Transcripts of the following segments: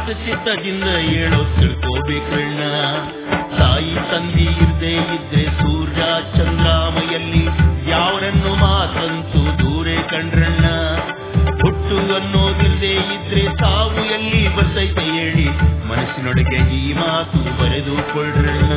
ಶಾಂತ ಚಿತ್ತದಿಂದ ಹೇಳೋ ತಿಳ್ಕೋಬೇಕಣ್ಣ ತಾಯಿ ತಂದಿ ಇರ್ದೇ ಇದ್ರೆ ಸೂರ್ಯ ಚಂದ್ರಾಮಯಲ್ಲಿ ಯಾವರನ್ನು ಮಾತಂತೂ ದೂರೇ ಕಂಡ್ರಣ್ಣ ಹುಟ್ಟು ಅನ್ನೋದಿಲ್ಲದೆ ಇದ್ರೆ ಸಾವು ಎಲ್ಲಿ ಬರ್ತೈತೆ ಹೇಳಿ ಮನಸ್ಸಿನೊಳಗೆ ಈ ಮಾತು ಬರೆದುಕೊಳ್ಳ್ರಣ್ಣ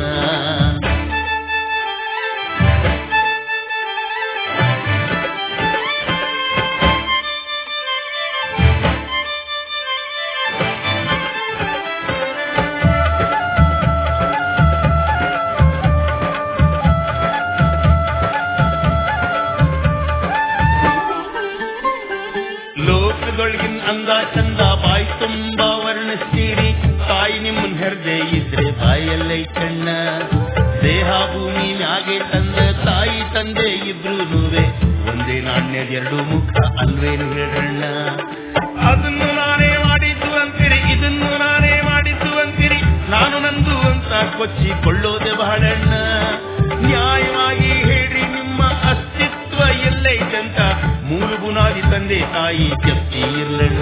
ಲೋಕದೊಳಗಿನ ಅಂದ ಚಂದ ಬಾಯಿ ತುಂಬ ವರ್ಣಿಸ್ತೀರಿ ತಾಯಿ ನಿಮ್ಮನ್ ಹೆರ್ದೆ ಇದ್ರೆ ಬಾಯಲ್ಲೈ ಕಣ್ಣ ದೇಹ ಭೂಮಿ ಮ್ಯಾಗೆ ತಂದ ತಾಯಿ ತಂದೆ ಇಬ್ರು ಒಂದೇ ನಾಣ್ಯದ ಎರಡು ಮುಖ ಅಲ್ವೇನು ಹೇಳಣ್ಣ ಅದನ್ನು ನಾನೇ ಮಾಡಿದ್ದು ಅಂತೀರಿ ಇದನ್ನು ನಾನೇ ಮಾಡಿದ್ದು ಅಂತೀರಿ ನಾನು ನಂದು ಅಂತ ಕೊಚ್ಚಿಕೊಳ್ಳೋದೆ ಬಹಳಣ್ಣ ನ್ಯಾಯವಾಗಿ ಹೇಳ್ರಿ ನಿಮ್ಮ ಅಸ್ತಿತ್ವ ಎಲ್ಲೈತಂತ ಮೂರು ಬುನಾದಿ ತಂದೆ ತಾಯಿ ಜಪ್ತಿ ಇರ್ಲಣ್ಣ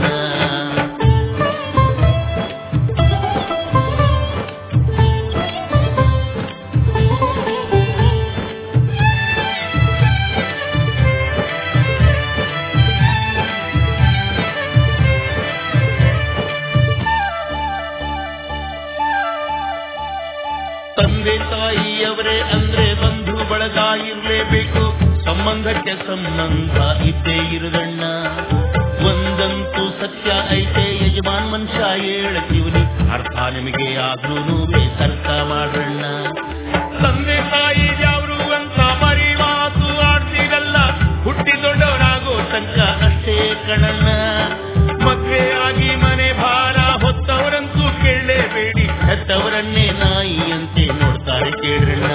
ತಂದೆ ತಾಯಿಯವರೇ ಅಂದ್ರೆ ಬಂಧು ಬಳಗ ಇರ್ಲೇಬೇಕು ಸಂಬಂಧಕ್ಕೆ ಸಂಬಂಧ ಇದ್ದೇ ಇರುದಣ್ಣ ಒಂದಂತೂ ಸತ್ಯ ಐತೆ ಯಜಮಾನ್ ಮನುಷ್ಯ ಹೇಳತೀವ್ನಿ ಅರ್ಥ ನಿಮಗೆ ಆದ್ರೂ ತರ್ಕ ಮಾಡ್ರಣ್ಣ ತಂದೆ ತಾಯಿ ಯಾವ್ರು ಅಂತ ಬರೀ ಮಾತು ಆಡ್ತೀರಲ್ಲ ಹುಟ್ಟಿ ದೊಡ್ಡವರಾಗೋ ತನಕ ಅಷ್ಟೇ ಕಣಣ್ಣ ಮದ್ವೆ ಆಗಿ ಮನೆ ಭಾರ ಹೊತ್ತವರಂತೂ ಕೇಳಲೇಬೇಡಿ ಹೆತ್ತವರನ್ನೇ ನಾಯಿಯಂತೆ ನೋಡ್ತಾರೆ ಕೇಳ್ರಣ್ಣ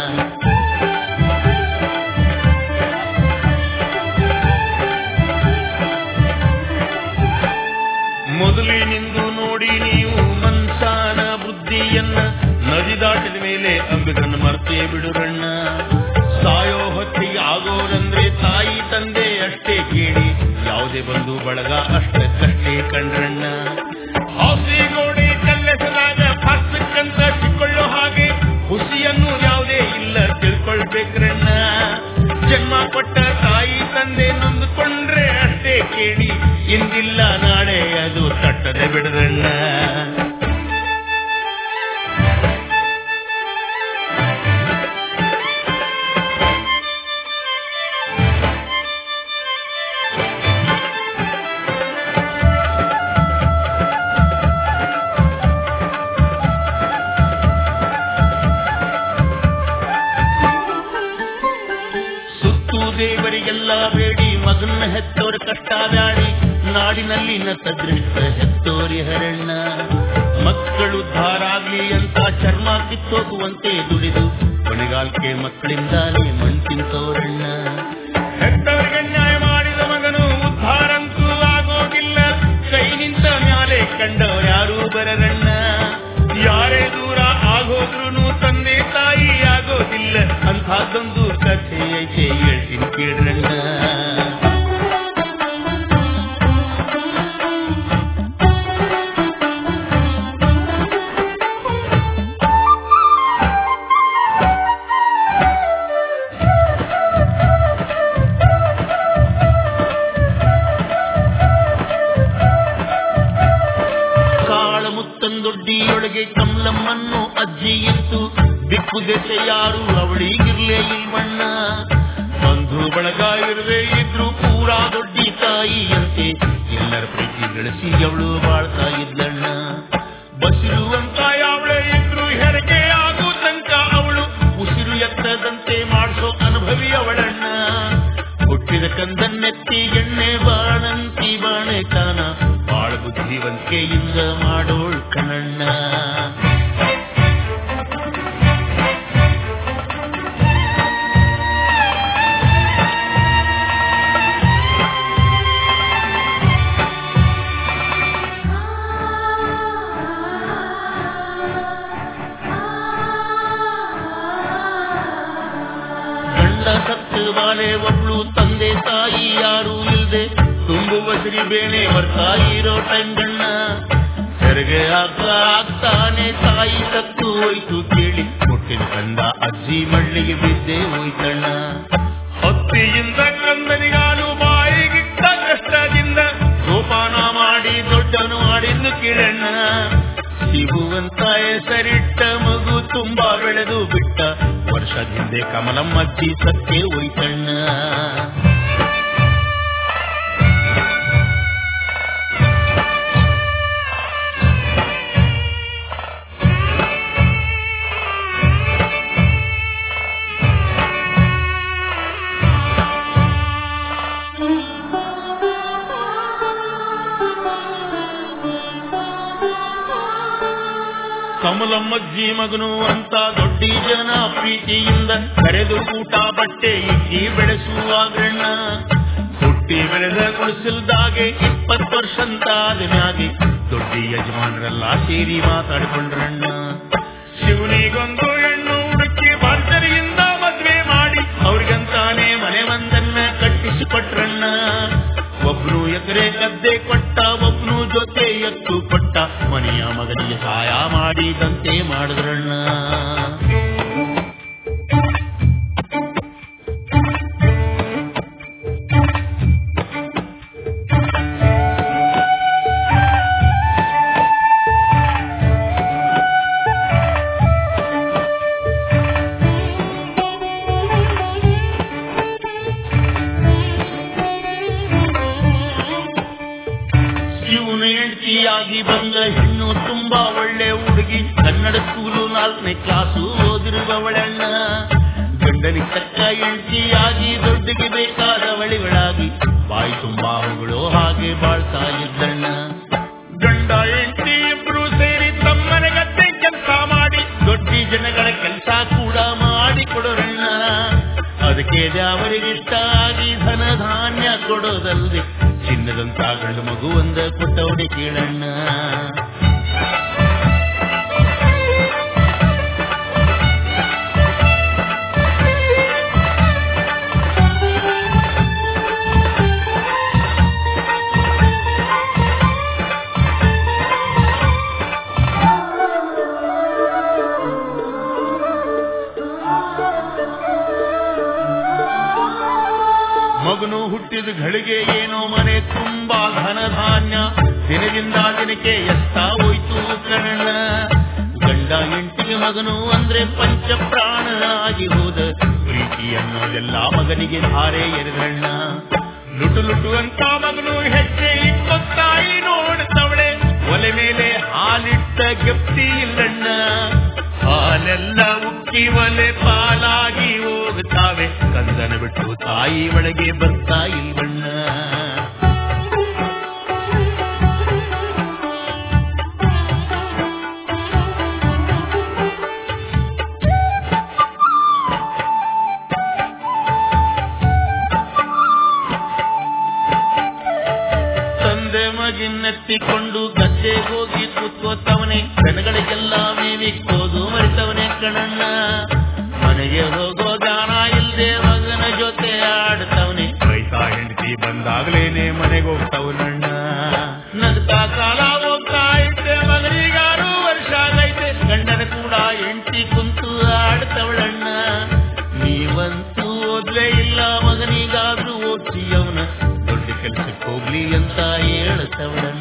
ಮೊದಲಿನಿಂದು ನೋಡಿ ನೀವು ಮನ್ಸಾನ ಬುದ್ಧಿಯನ್ನ ನದಿ ದಾಟಿದ ಮೇಲೆ ಅಂಬಿಗನ್ನ ಮರ್ತೇ ಬಿಡುರಣ್ಣ ಸಾಯೋ ಹೊತ್ತಿಗೆ ಆಗೋರಂದ್ರೆ ತಾಯಿ ತಂದೆ ಅಷ್ಟೇ ಕೇಳಿ ಯಾವುದೇ ಬಂಧು ಬಳಗ ಅಷ್ಟಕ್ಕಷ್ಟೇ ಕಂಡ್ರಣ್ಣ ಔಸಿ ಗೋಡೆ ಕಲ್ಲೆಸದಾಗ ಫಾಸ್ಬೇಕಂತ ಸಿಕ್ಕೊಳ್ಳೋ ಹಾಗೆ ಹುಸಿಯನ್ನು ಯಾವುದೇ ಇಲ್ಲ ತಿಳ್ಕೊಳ್ಬೇಕ್ರಣ್ಣ ಜನ್ಮ ಕೊಟ್ಟ ತಾಯಿ ತಂದೆ ನೊಂದುಕೊಂಡ್ರೆ ಅಷ್ಟೇ ಕೇಳಿ ಇಂದಿಲ್ಲ ನಾಳೆ ಅದು ತಟ್ಟದೆ ಬಿಡದಣ್ಣ ಸುತ್ತು ದೇವರಿಗೆಲ್ಲ ಬೇಡಿ ಮಗನ ಹೆತ್ತೋರ ಕಷ್ಟ ಬ್ಯಾಡಿ ನಾಡಿನಲ್ಲಿನ ತದೃಷ್ಟ ಹೆತ್ತೋರಿ ಹರಣ್ಣ ಮಕ್ಕಳು ಧಾರಾಗ್ಲಿ ಅಂತ ಚರ್ಮ ಕಿತ್ತೋಗುವಂತೆ ದುಡಿದು ಕೊನೆಗಾಲ್ಕೆ ಮಕ್ಕಳಿಂದಾನೇ ಮಣ್ ತಿಂತೋರಣ್ಣ ಹೆತ್ತವರಿಗೆ ನ್ಯಾಯ ಮಾಡಿದ ಮಗನು ಉದ್ಧಾರಂತೂ ಆಗೋದಿಲ್ಲ ಕೈ ನಿಂತ ಮ್ಯಾಲೆ ಕಂಡವ್ರು ಯಾರೂ ಬರರಣ್ಣ ಯಾರೇ ದೂರ ಆಗೋದ್ರೂ ತಂದೆ ತಾಯಿ ಆಗೋದಿಲ್ಲ ಅಂಥದ್ದೊಂದು ಕಥೆ ಐತೆ ಹೇಳ್ತೀನಿ ಕೇಳ್ರಣ್ಣ ಕಾಳ ಮುತ್ತಂದೊಡ್ಡಿಯೊಳಗೆ ಕಮಲಮ್ಮನ್ನು ಅಜ್ಜಿ ಇತ್ತು ದಿಕ್ಕು ದೆಸೆ ಯಾರು ಅವಳಿಗಿರ್ಲೇ ಇಲ್ವಣ್ಣ ಬಂಧು ಬಳಗ ಇರದೇ ಇದ್ರು ಪೂರಾ ದೊಡ್ಡಿ ತಾಯಿಯಂತೆ ಎಲ್ಲರ ಪ್ರೀತಿ ಗಳಿಸಿ ಅವಳು ಬಾಳ್ತಾ ಇದ್ಲಣ್ಣ ಬಸಿರು ಅಂತ ಯಾವಳೇ ಇದ್ರು ಹೆರಿಗೆ ಆಗೋ ತನಕ ಅವಳು ಉಸಿರು ಎತ್ತದಂತೆ ಮಾಡಿಸೋ ಅನುಭವಿ ಅವಳಣ್ಣ ಹುಟ್ಟಿದ ಕಂದನ್ನೆತ್ತಿ ಎಣ್ಣೆ ಬಾಣಂತಿ ಬಾಣೆ ತಾನ ಬಾಳ ಬುದ್ಧಿವಂತಿಕೆಯಿಂದ ಮಾಡೋಳ್ ಕಣಣ್ಣ ಗಂಡ ಸತ್ತು ಬಾಳೆ ಒಬ್ಳು ತಂದೆ ತಾಯಿ ಯಾರು ಇಲ್ದೆ ತುಂಬುವ ಸಿರಿ ಬೇಣೆ ಬರ್ತಾ ಇರೋ ಟೈಮ್ ಗಣ್ಣ ಹೆರಿಗೆ ಆಗ್ತಾ ಆಗ್ತಾನೆ ತಾಯಿ ಸತ್ತು ಹೋಯ್ತು ಕೇಳಿ ಹುಟ್ಟಿನ ಕಂದ ಅಜ್ಜಿ ಮಳ್ಳಿಗೆ ಬಿದ್ದೆ ಹೋಯ್ತಣ್ಣ ಹೊತ್ತಿಯಿಂದ ಕಂದನಿಗಾಲು ಬಾಯಿಗಿಟ್ಟ ಕಷ್ಟದಿಂದ ಸೋಪಾನ ಮಾಡಿ ದೊಡ್ಡನು ಮಾಡಿದ್ದು ಕಿರಣ್ಣ ಶಿವುವಂತ ಹೆಸರಿಟ್ಟ ಮಗು ತುಂಬಾ ಬೆಳೆದು ಬಿಟ್ಟ ವರ್ಷದ ಹಿಂದೆ ಕಮಲಮ್ಮಜ್ಜಿ ಸತ್ಯ ಹೋಯ್ತಣ್ಣ ಕಮಲಮ್ಮಜ್ಜಿ ಮಗನು ಅಂತ ದೊಡ್ಡಿ ಜನ ಪ್ರೀತಿಯಿಂದ ಕರೆದು ಊಟ ಬಟ್ಟೆ ಇಕ್ಕಿ ಬೆಳೆಸುವಾಗ್ರಣ್ಣ ಹುಟ್ಟಿ ಬೆಳೆದ ಗುಡಿಸಲ್ದಾಗೆ ಇಪ್ಪತ್ತು ವರ್ಷ ಅಂತ ಆದ್ಮ್ಯಾಗೆ ದೊಡ್ಡಿ ಯಜಮಾನರೆಲ್ಲ ಸೇರಿ ಮಾತಾಡ್ಕೊಂಡ್ರಣ್ಣ ಶಿವನಿಗೊಂದು ಹೆಣ್ಣು ಹುಡುಕಿ ಭರ್ಜರಿಯಿಂದ ಮದ್ವೆ ಮಾಡಿ ಅವ್ರಿಗಂತಾನೆ ಮನೆ ಒಂದನ್ನ ಕಟ್ಟಿಸಿಕೊಟ್ರಣ್ಣ ಒಬ್ನು ಎಕರೆ ಗದ್ದೆ ಕೊಟ್ಟ ಒಬ್ನು ಜೊತೆ ಎತ್ತು ಕೊಟ್ಟ ಮನೆಯ ಮಗನಿಗೆ ಸಹಾಯ ಮಾಡಿದಂತೆ ಮಾಡಿದ್ರಣ್ಣ ಇವನು ಹೆಂಡತಿಯಾಗಿ ಬಂದ ಹೆಣ್ಣು ತುಂಬಾ ಒಳ್ಳೆ ಹುಡುಗಿ ಕನ್ನಡ ಸ್ಕೂಲು ನಾಲ್ಕನೇ ಕ್ಲಾಸು ಓದಿರುವವಳಣ್ಣ ಗಂಡನಿಗೆ ತಕ್ಕ ಹೆಂಡತಿಯಾಗಿ ದೊಡ್ಡಗೆ ಬೇಕಾದ ಬಳಿಗಳಾಗಿ ಬಾಯಿ ತುಂಬಾ ಹೊಗಳು ಹಾಗೆ ಬಾಳ್ತಾ ಇದ್ದಣ್ಣ ಗಂಡ ಹೆಂಡತಿ ಇಬ್ರು ಸೇರಿ ತಮ್ಮನೆ ಗದ್ದೆ ಕೆಲಸ ಮಾಡಿ ದೊಡ್ಡಿ ಜನಗಳ ಕೆಲಸ ಕೂಡ ಮಾಡಿ ಕೊಡೋರಣ್ಣ ಅದಕ್ಕೆ ಅವರಿಗಿಷ್ಟ ಆಗಿ ಧನ ಧಾನ್ಯ ಕೊಡೋದಲ್ದೆ ಚಿನ್ನದಂತ ಗಂಡು ಮಗು ಒಂದ ಕೊಟ್ಟವಡೆ ಕೇಳಣ್ಣ ಮಗನು ಹುಟ್ಟಿದ ಘಳಿಗೆ ಏನೋ ಮನೆ ತುಂಬಾ ಧನ ಧಾನ್ಯ ದಿನದಿಂದ ದಿನಕ್ಕೆ ಎಸ್ತಾ ಹೋಯ್ತು ಕಣ್ಣ ಗಂಡ ಹೆಂಡತಿಗೆ ಮಗನು ಅಂದ್ರೆ ಪಂಚ ಪ್ರಾಣ ಆಗಿ ಹೋದ ಪ್ರೀತಿ ಅನ್ನೋದೆಲ್ಲ ಮಗನಿಗೆ ಧಾರೆ ಎರೆದಣ್ಣ ಲುಟು ಲುಟು ಅಂತ ಮಗನು ಹೆಜ್ಜೆ ಇಟ್ಟು ತಾಯಿ ನೋಡ್ತವಳೆ ಒಲೆ ಮೇಲೆ ಹಾಲಿಟ್ಟ ಗೆಪ್ತಿ ಇಲ್ಲಣ್ಣ ಹಾಲೆಲ್ಲ ಉಕ್ಕಿ ಒಲೆ ಪಾಲಾಗಿ ಹೋಗುತ್ತಾವೆ ಕಂದನ ಬಿಟ್ಟು ತಾಯಿ ಒಳಗೆ ಬರ್ತಾ ಇಲ್ವಣ್ಣ ತಂದೆ ಮಗಿನೆತ್ತಿಕೊಂಡು ಗದ್ದೆ ಹೋಗಿ ಕೂತ್ಕೋತವನೆ ದನಗಳಿಗೆಲ್ಲ ಮೇವಿಕ್ಕೋದು ಮರಿತವನೆ ಕಣಣ್ಣ ಮನೆಗೆ ಹೋಗೋ ಗಾನ ಇಲ್ದೆ ಮಗನ ಜೊತೆ ಆಡ್ತವನೆ ರೈತ ಹೆಂಡತಿ ಬಂದಾಗ್ಲೇನೆ ಮನೆಗೆ ಹೋಗ್ತವನಣ್ಣ ನಗ್ತಾ ಕಾಲ ಹೋಗ್ತಾ ಇದ್ದೆ ಮಗನಿಗಾರು ವರ್ಷ ಆಗೈತೆ ಗಂಡನ ಕೂಡ ಹೆಂಡತಿ ಕುಂತು ಆಡ್ತವಳಣ್ಣ ನೀವಂತೂ ಓದ್ಲೇ ಇಲ್ಲ ಮಗನಿಗಾದ್ರೂ ಓದ್ಸಿ ಅವನ ದೊಡ್ಡ ಕೆಲ್ಸಕ್ಕೆ ಹೋಗ್ಲಿ ಅಂತ ಹೇಳ್ತವಳಣ್ಣ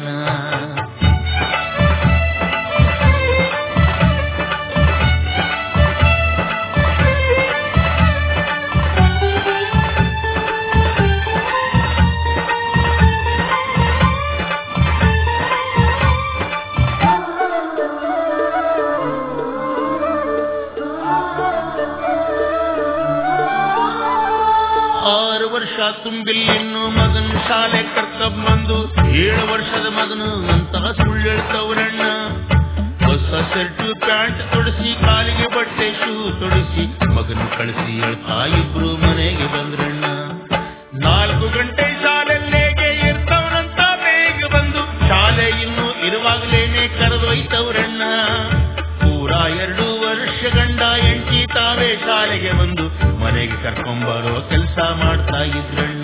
ಆರು ವರ್ಷ ತುಂಬಿಲ್ ಇನ್ನು ಮಗನ್ ಶಾಲೆ ಕರ್ಕಬ್ ಬಂದು ಏಳು ವರ್ಷದ ಮಗನು ಅಂತ ಸುಳ್ಳು ಹೇಳ್ತವ್ರಣ್ಣ ಹೊಸ ಶರ್ಟ್ ಪ್ಯಾಂಟ್ ತೊಡಿಸಿ ಕಾಲಿಗೆ ಬಟ್ಟೆ ಶೂ ತೊಡಿಸಿ ಮಗನ ಕಳಿಸಿ ಹೇಳ್ತಾ ಇಬ್ರು ಮನೆಗೆ ಬಂದ್ರಣ್ಣ ನಾಲ್ಕು ಗಂಟೆ ಶಾಲೆಲ್ಲೇಗೆ ಇರ್ತವನಂತ ಬೇಗ ಬಂದು ಶಾಲೆ ಇನ್ನು ಇರುವಾಗಲೇನೆ ಕರೆದೊಯ್ತವ್ರಣ್ಣ ಪೂರ ಎರಡು ವರ್ಷ ಗಂಡ ಎಂಟಿ ತಾವೇ ಶಾಲೆಗೆ ಬಂದು ಮನೆಗೆ ಕರ್ಕೊಂಬರೋ ಕೆಲಸ ಮಾಡ್ತಾ ಇದ್ರಣ್ಣ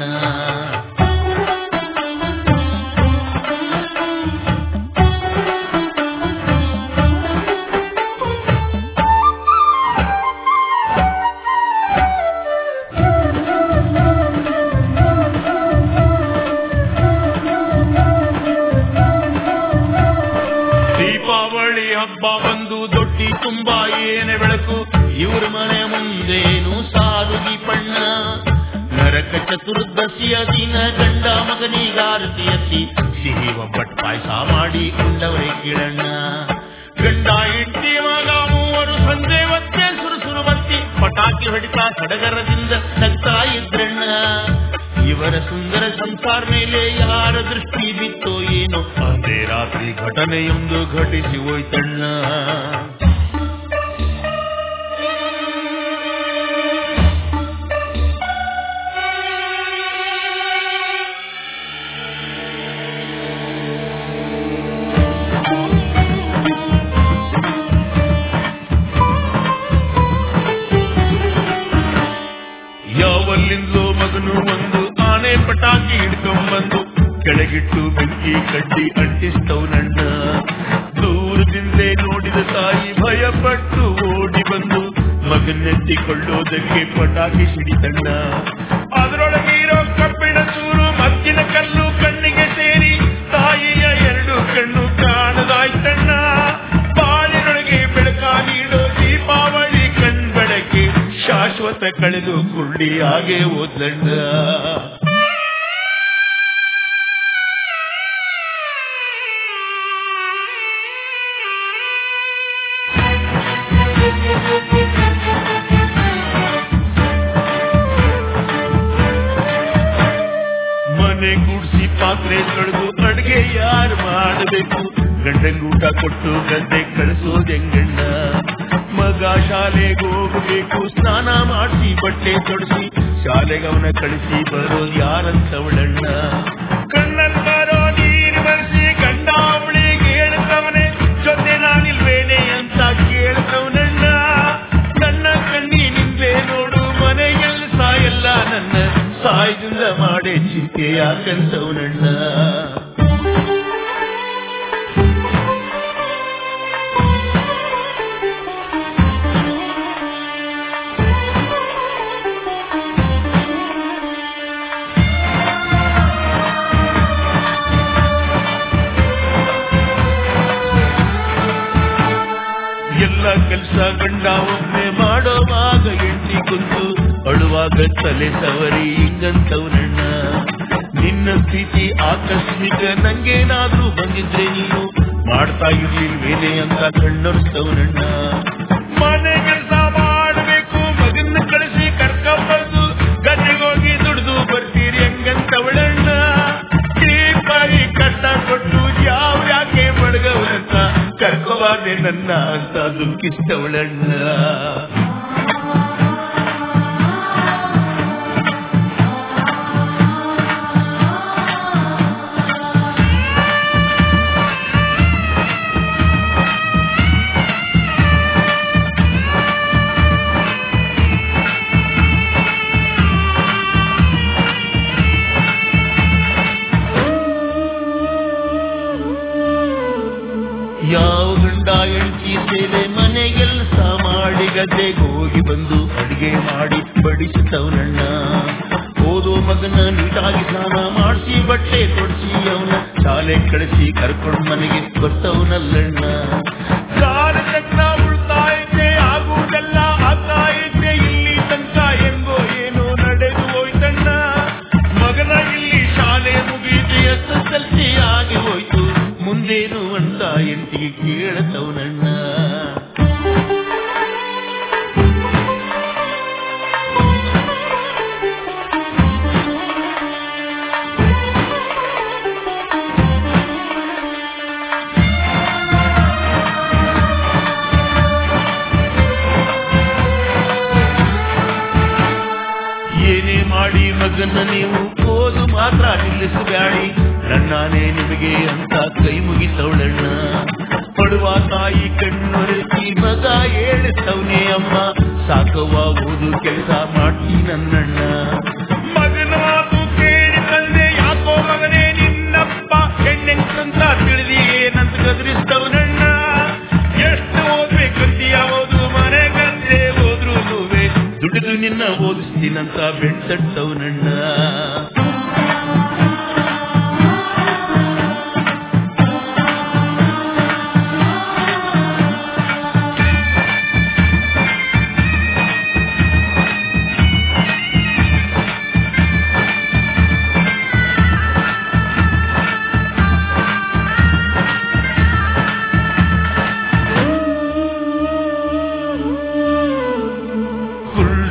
ಏನೆ ಬೆಳಕು ಇವ್ರ ಮನೆ ಮುಂದೇನು ಸಾಲು ದೀಪಣ್ಣ ನರಕ ಚತುರ್ದಶಿಯ ದಿನ ಗಂಡ ಮಗನಿಗಾರತಿ ಎತ್ತಿ ಸಿಹಿ ಒಬ್ಬಟ್ ಪಾಯಸ ಮಾಡಿ ಉಂಡವರೇ ಕಿಳಣ್ಣ ಗಂಡ ಹೆಂಡತಿ ಮಗ ಮೂವರು ಸಂಜೆ ಹೊತ್ತೆ ಸುರುಸುರು ಬತ್ತಿ ಪಟಾಕಿ ಹೊಡಿತಾ ಸಡಗರದಿಂದ ನಗ್ತಾ ಇದ್ರಣ್ಣ ಇವರ ಸುಂದರ ಸಂಸಾರ ಮೇಲೆ ಯಾರ ದೃಷ್ಟಿ ಬಿತ್ತೋ ಏನೋ ಅದೇ ರಾತ್ರಿ ಘಟನೆಯೊಂದು ಘಟಿಸಿ ಹೋಯ್ತಣ್ಣ ಯಾವಲ್ಲಿಂದಲೋ ಮಗನು ಒಂದು ಆನೆ ಪಟಾಕಿ ಹಿಡ್ಕೊಂಬಂದು ಕೆಳಗಿಟ್ಟು ಬೆಂಕಿ ಕಡ್ಡಿ ಅಂಟಿಸ್ತವನಣ್ಣ ದೂರದಿಂದಲೇ ನೋಡಿದ ತಾಯಿ ಭಯಪಟ್ಟು ಓಡಿ ಬಂದು ಮಗನೆತ್ತಿಕೊಳ್ಳೋದಕ್ಕೆ ಪಟಾಕಿ ಸಿಡಿತಣ್ಣ ಅದರೊಳಗೆ ಇರೋ ಕಬ್ಬಿಣ ಚೂರು ಮದ್ದಿನ ಕಲ್ಲು ಕಣ್ಣಿಗೆ ಸೇರಿ ತಾಯಿಯ ಎರಡು ಕಣ್ಣು ಕಾಣದಾಯ್ತಣ್ಣ ಬಾಳಿನೊಳಗೆ ಬೆಳಕ ನೀಡೋ ದೀಪಾವಳಿ ಕಣ್ಬೆಳಕೆ ಶಾಶ್ವತ ಕಳೆದು ಕುರುಡಿ ಹಾಗೆ ಓದ್ಲಣ್ಣ ಮನೆ ಗುಡ್ಸಿ ಪಾತ್ರೆ ತೊಳೆದು ಅಡ್ಗೆ ಯಾರು ಮಾಡಬೇಕು ಗಂಡಂಗ್ ಊಟ ಕೊಟ್ಟು ಗದ್ದೆ ಕಳಿಸೋದ್ ಹೆಂಗಣ್ಣ ಮಗ ಶಾಲೆಗೆ ಹೋಗಬೇಕು ಸ್ನಾನ ಮಾಡಿಸಿ ಬಟ್ಟೆ ತೊಡಿಸಿ ಶಾಲೆಗೆ ಅವನ ಕಳಿಸಿ ಬರೋದು ಯಾರಂತವಳಣ್ಣ ಕಣ್ಣಲ್ಲಿ ಬರೋ ನೀರು ಬರೆಸಿ ಗಂಡ ಅವಳಿಗೆ ಹೇಳ್ತವನೆ ಜೊತೆ ನಾನಿಲ್ವೇನೆ ಅಂತ ಕೇಳ್ತವನಣ್ಣ ನನ್ನ ಕಣ್ಣಿನಿಂದಲೇ ನೋಡು ಮನೆಯಲ್ಲಿ ಸಾಯಲ್ಲ ನನ್ನ ಸಾಯದಿಂದ ಮಾಡೇ ಚಿಂತೆ ಯಾಕಂತವನಣ್ಣ ಎಲ್ಲ ಕೆಲಸ ಗಂಡ ಒಮ್ಮೆ ಮಾಡೋವಾಗ ಎಂಟಿ ಕುಂತು ಅಳುವಾಗ ತಲೆ ಸವರಿ ಹಿಂಗಂತವನಣ್ಣ ನಿನ್ನ ಸ್ಥಿತಿ ಆಕಸ್ಮಿಕ ನಂಗೇನಾದ್ರೂ ಬಂದಿದ್ರೆ ನೀನು ಮಾಡ್ತಾ ಇರ್ಲಿಲ್ವೇನೆ ಅಂತ ಕಣ್ಣೊರ್ಸ್ತವನಣ್ಣ ಮನೆ ಕೆಲಸ ಮಾಡಬೇಕು ಮಗನ್ನ ಕಳಿಸಿ ಕರ್ಕೊಂಡ್ಬಂದು ಗದ್ದೆಗೋಗಿ ದುಡ್ದು ಬರ್ತೀರಿ ಹೆಂಗಂತವಳಣ್ಣ ಈ ಬಾರಿ ಕಷ್ಟ ಕೊಟ್ಟು ಯಾವ ಯಾಕೆ ಬಡಗವನಂತ ಕರ್ಕೋಬಾರ್ದೆ ನನ್ನ ಅಂತ ದುಃಖಿಸ್ತವಳಣ್ಣ ಯಾವ ಗಂಡ ಹೆಂಡತಿ ಸೇವೆ ಮನೆಗೆಲ್ಸ ಮಾಡಿ ಗದ್ದೆಗೆ ಹೋಗಿ ಬಂದು ಅಡಿಗೆ ಮಾಡಿ ಬಡಿಸುತ್ತವನಣ್ಣ ಓದೋ ಮಗನ ನೀಟಾಗಿ ಸ್ನಾನ ಮಾಡಿಸಿ ಬಟ್ಟೆ ತೊಡಿಸಿ ಅವನ ಶಾಲೆ ಕಳಿಸಿ ಕರ್ಕೊಂಡ್ ಮನೆಗೆ ಬರ್ತವನಲ್ಲಣ್ಣ ಕಾಲ ಚಕ್ರ ಉಳ್ತಾಯಿದ್ದೆ ಆಗುವುದೆಲ್ಲ ಆಗ್ತಾ ಇದ್ದೆ ಇಲ್ಲಿ ತನಕ ಹೆಂಗೋ ಏನೋ ನಡೆದು ಹೋಯ್ತಣ್ಣ ಮಗನ ಇಲ್ಲಿ ಶಾಲೆ ಮುಗಿದು ಎಸ್ ಎಸ್ ಎಲ್ ಸಿ ಆಗಿ ಹೋಯ್ತು ಮುಂದೇನು ಅಂತ ಎಂಟಿಗೆ ಕೇಳತವನಣ್ಣ ಏನೇ ಮಾಡಿ ಮಗನ ನೀವು ಓದು ಮಾತ್ರ ನಿಲ್ಲಿಸಬ್ಯಾಡಿ ನನ್ನಾನೇ ನಿಮಗೆ ಅಂತ ಕೈ ಮುಗಿತವಳಣ್ಣ ಪಡುವ ತಾಯಿ ಕಣ್ಣೊರೆಸಿ ಮಗ ಹೇಳಿಸ್ತವನೇ ಅಮ್ಮ ಸಾಕವ್ವ ಓದು ಕೆಲಸ ಮಾಡ್ತಿ ನನ್ನಣ್ಣ ಮಗನ ಮಾತು ಕೇಳಿ ತಂದೆ ಯಾಕೋ ಮಗನೇ ನಿನ್ನಪ್ಪ ಹೆಣ್ಣೆಂಕಂತ ತಿಳಿದಿ ಏನಂತ ಗದರಿಸ್ತವನಣ್ಣ ಎಷ್ಟು ಓದ್ಬೇಕಂತೀಯ ಓದು ಮನೆಗಂತೆ ಹೋದ್ರು ದುಡಿದು ನಿನ್ನ ಓದಿಸ್ತೀನಂತ ಬೆಟ್ಟಟ್ಟವನಣ್ಣ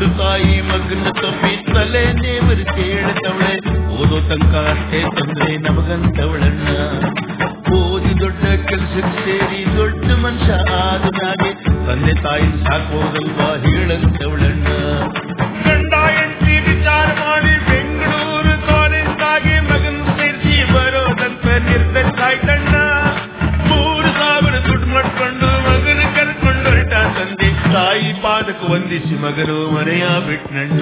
ದೊಡ್ಡ ತಾಯಿ ಮಗನ ತಪ್ಪಿ ತಲೆ ನೇವರಿ ಕೇಳತವಳೆ ಓದೋ ತನಕ ಅಷ್ಟೇ ತೊಂದ್ರೆ ನಮಗಂತವಳಣ್ಣ ಓದಿ ದೊಡ್ಡ ಕೆಲ್ಸಕ್ಕೆ ಸೇರಿ ದೊಡ್ಡ ಮನುಷ್ಯ ಆದ ಮ್ಯಾಗೆ ತಂದೆ ತಾಯಿ ಸಾಕೋದಲ್ವಾ ಹೇಳಂತವಳಣ್ಣ ಗಂಡ ಹೆಂಡತಿ ವಿಚಾರ ಮಾಡಿ ಬೆಂಗಳೂರು ಕಾಲೇಜ್ಗಾಗಿ ಮಗನ್ ಸೇರಿಸಿ ಬರೋದಂತ ನಿರ್ಧರಿಸಾಯ್ತಣ್ಣ ಮೂರು ಸಾವಿರ ದುಡ್ಡು ಮಾಡ್ಕೊಂಡು ಮಗನ ಕರ್ಕೊಂಡು ಹೊರಟ ತಂದೆ ತಾಯಿ ಪಾದಕ್ಕೆ ವಂದಿಸಿ ಮಗನು ಮನೆಯ ಬಿಟ್ನಣ್ಣ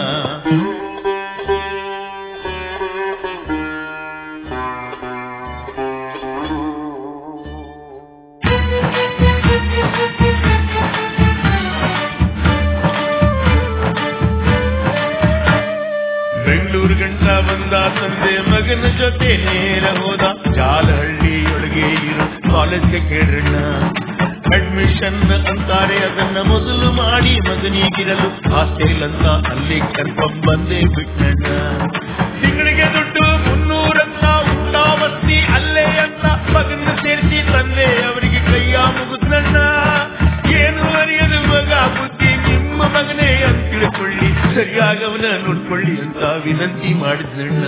ಬೆಂಗಳೂರು ಗಂಟ ಬಂದ ತಂದೆ ಮಗನ ಜೊತೆ ನೇರ ಹೋದ ಜಾಲಹಳ್ಳಿಯೊಳಗೆ ಇರು ಕಾಲೇಜ್ಗೆ ಕೇಳಣ್ಣ ಅಡ್ಮಿಷನ್ ಅಂತಾರೆ ಅದನ್ನ ಮೊದಲು ಮಾಡಿ ಮಗನಿಗಿರಲು ಹಾಸ್ಟೆಲ್ ಅಂತ ಅಲ್ಲಿ ಕರ್ಕೊಂಡ್ ಬಂದೇ ಬಿಟ್ಟಣ್ಣ ತಿಂಗಳಿಗೆ ದುಡ್ಡು ಮುನ್ನೂರಂತ ಊಟ ವಸ್ತಿ ಅಲ್ಲೇ ಅಂತ ಮಗನ ಸೇರಿಸಿ ತಂದೆ ಅವರಿಗೆ ಕೈಯ ಮುಗಿದ್ನಣ್ಣ ಏನು ಅರಿಯದು ಮಗ ಬುದ್ಧಿ ನಿಮ್ಮ ಮಗನೇ ಅಂತ ತಿಳ್ಕೊಳ್ಳಿ ಸರಿಯಾಗಿ ಅವನ ನೋಡ್ಕೊಳ್ಳಿ ಅಂತ ವಿನಂತಿ ಮಾಡಿದ್ನಣ್ಣ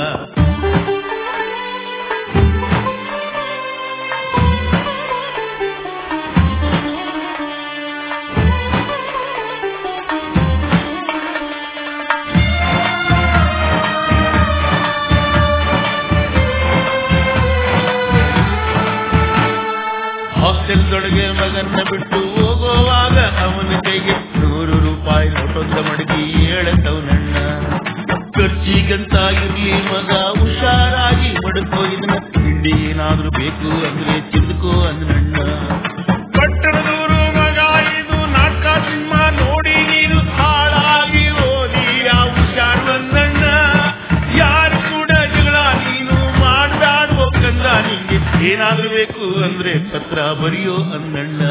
ಹಾಸ್ಟೆಲ್ದೊಳಗೆ ಮಗನ್ನ ಬಿಟ್ಟು ಹೋಗುವಾಗ ಅವನ ಕೈಗೆ ನೂರು ರೂಪಾಯಿ ನೋಟೊಂದ ಮಡಗಿ ಹೇಳತವನಣ್ಣ ಖರ್ಚಿಗಂತ ಇರ್ಲಿ ಮಗ ಹುಷಾರಾಗಿ ಮಡಕೋ ಇದನ್ನ ತಿಂಡಿ ಏನಾದ್ರೂ ಬೇಕು ಅಂದ್ರೆ ತಿಂದುಕೋ ಅಂದನಣ್ಣ ಪಟ್ಟಣದೂರು ಮಗ ಇದು ನಾಟಕ ಸಿನಿಮಾ ನೋಡಿ ನೀನು ಹಾಳಾಗಿ ಓದಿ ಆ ಹುಷಾರು ಅಂದಣ್ಣ ಯಾರು ಕೂಡ ಜಗಳ ನೀನು ಮಾಡ್ದಾಡುವ ಕಂದ ನಿಂಗೆ ಏನಾದ್ರೂ ಬೇಕು ಅಂದ್ರೆ ಪತ್ರ ಬರೆಯೋ ಅಂದಣ್ಣ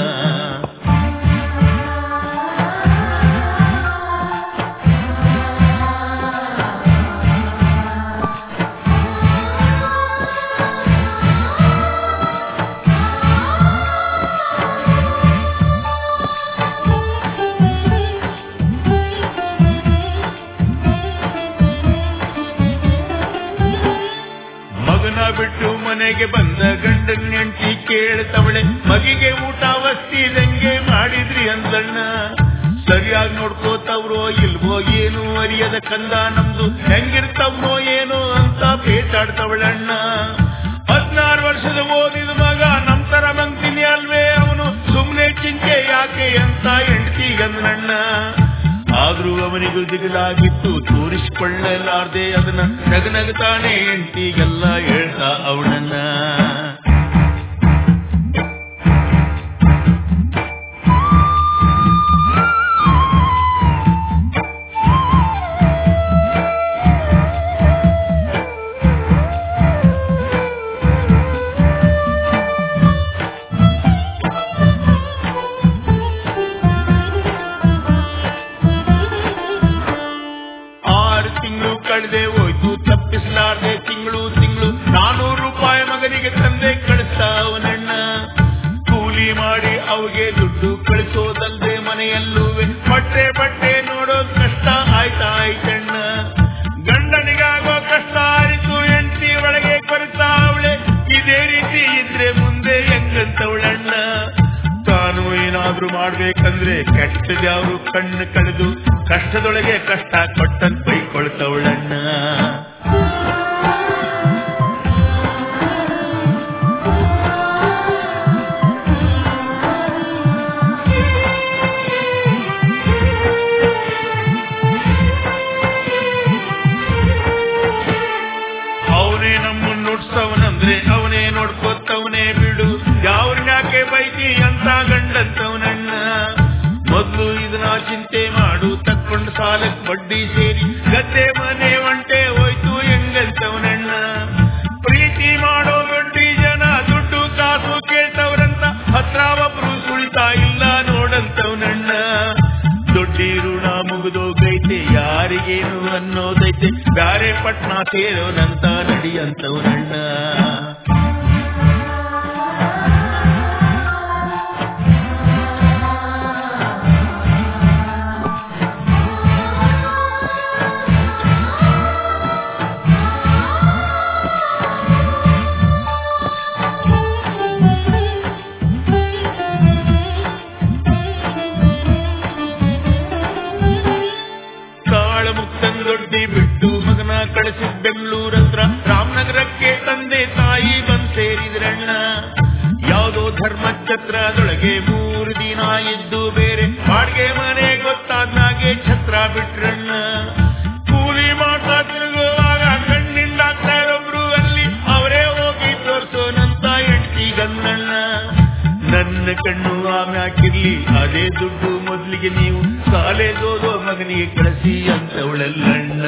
ಮಗನ ಬಿಟ್ಟು ಮನೆಗೆ ಬಂದ ಗಂಡನ್ ಹೆಂಡತಿ ಕೇಳ್ತವಳೆ ಮಗಿಗೆ ಊಟ ವಸ್ತಿದಂಗೆ ಮಾಡಿದ್ರಿ ಅಂದಣ್ಣ ಸರಿಯಾಗಿ ನೋಡ್ಕೋತವ್ರೋ ಇಲ್ವೋ ಏನು ಅರಿಯದ ಕಂದ ನಮ್ದು ಹೆಂಗಿರ್ತವ್ನೋ ಏನೋ ಅಂತ ಪೇಚಾಡ್ತವಳಣ್ಣ ಹದ್ನಾರು ವರ್ಷದ ಓದಿದ ಮಗ ನಮ್ ತರ ಮಂಗ್ತೀನಿ ಅಲ್ವೇ ಅವನು ಸುಮ್ನೆ ಚಿಂತೆ ಯಾಕೆ ಅಂತ ಹೆಂಡತಿಗಂದಣ್ಣ ಆದ್ರೂ ಅವನಿಗೂ ದಿಗಿಲಾಗಿತ್ತು ತೋರಿಸಿಕೊಳ್ಳಲಾರ್ದೆ ಅದನ್ನ ನಗನಗತಾನೆ ಹೆಂಡತಿಗೆಲ್ಲ ಹೇಳ್ತಾ ಅವಳನ್ನ ಆರು ತಿಂಗಳು ಕಳೆದೆ ಹೋಯ್ತು ತಪ್ಪಿಸಲಾರ್ದೆ ತಿಂಗಳು ತಿಂಗಳು ನಾನೂರು ರೂಪಾಯಿ ಮಗನಿಗೆ ತಂದೆ ಕಳಿಸ್ತಾ ಅವನಣ್ಣ ಕೂಲಿ ಮಾಡಿ ಅವಿಗೆ ದುಡ್ಡು ಕಳಿಸೋದಲ್ದೆ ಮನೆಯಲ್ಲೂವೆ ಬಟ್ಟೆ ಬಟ್ಟೆ ನೋಡೋದ್ ಕಷ್ಟ ಆಯ್ತಾ ಆಯ್ತಣ್ಣ ಗಂಡನಿಗಾಗೋ ಕಷ್ಟ ಆಯ್ತು ಹೆಂಡತಿ ಒಳಗೆ ಕೊರತಾ ಅವಳೆ ಇದೇ ರೀತಿ ಇದ್ರೆ ಮುಂದೆ ಹೆಂಗಂತವಳಣ್ಣ ತಾನು ಏನಾದ್ರೂ ಮಾಡ್ಬೇಕಂದ್ರೆ ಕೆಟ್ಟದ್ಯಾವ್ರು ಕಣ್ಣು ಕಳೆದು ಕಷ್ಟದೊಳಗೆ ಕಷ್ಟ ಕೊಟ್ಟಂತ ಬೈಕೊಳ್ತವಳಣ್ಣ ಅವನೇ ನಮ್ಮನ್ನ ನುಡ್ಸವನಂದ್ರೆ ಅವನೇ ನೋಡ್ಕೊತವನೇ ಬಿಡು ಯಾವ್ರನ್ಯಾಕೆ ಬೈತಿ ಅಂತ ಗಂಡಂತವನಣ್ಣ ಮೊದ್ಲು ಇದನ್ನ ಚಿಂತೆ ಮಾಡು ತಕ್ಕೊಂಡು ಸಾಲಕ್ ಬಡ್ಡಿ ಸೇರಿ ಗದ್ದೆ ಮನೆ ಒಂಟೆ ಹೋಯ್ತು ಹೆಂಗಂತವನಣ್ಣ ಪ್ರೀತಿ ಮಾಡೋ ದೊಡ್ಡಿ ಜನ ದುಡ್ಡು ಕಾಸು ಕೇಳ್ತವ್ರಂತ ಹತ್ರ ಒಬ್ರು ಸುಳಿತಾ ಇಲ್ಲ ನೋಡಂತವನಣ್ಣ ದೊಡ್ಡಿ ಋಣ ಮುಗಿದೋಗೈತೆ ಯಾರಿಗೇನು ಅನ್ನೋದೈತೆ ಬ್ಯಾರೆ ಪಟ್ನ ಸೇರೋನಂತ ನಡಿಯಂತವನಣ್ಣ ಕಳಿಸಿದ ಬೆಂಗಳೂರ ಹತ್ರ ರಾಮನಗರಕ್ಕೆ ತಂದೆ ತಾಯಿ ಬಂದ್ ಸೇರಿದ್ರಣ್ಣ ಯಾವುದೋ ಧರ್ಮಛತ್ರದೊಳಗೆ ಮೂರು ದಿನ ಇದ್ದು ಬೇರೆ ಬಾಡಿಗೆ ಮನೆ ಗೊತ್ತಾದ್ನಾಗೆ ಛತ್ರ ಬಿಟ್ರಣ್ಣ ಕೂಲಿ ಮಾಡ್ತಾ ತಿರುಗುವಾಗ ಕಣ್ಣಿಂದಾಗ್ತಾ ಇರೋಬ್ರು ಅಲ್ಲಿ ಅವರೇ ಹೋಗಿ ತೋರ್ಸೋನಂತ ಎಂಟಿ ಗಂದಣ್ಣ ನನ್ನ ಕಣ್ಣು ಆಮ್ಯಾಕಿರ್ಲಿ ಅದೇ ದುಡ್ಡು ಮೊದ್ಲಿಗೆ ನೀವು ಕಾಲೇಜ್ ಓದೋ ಮಗನಿಗೆ ಕಳಿಸಿ ಅಂತವಳಲ್ಲಣ್ಣ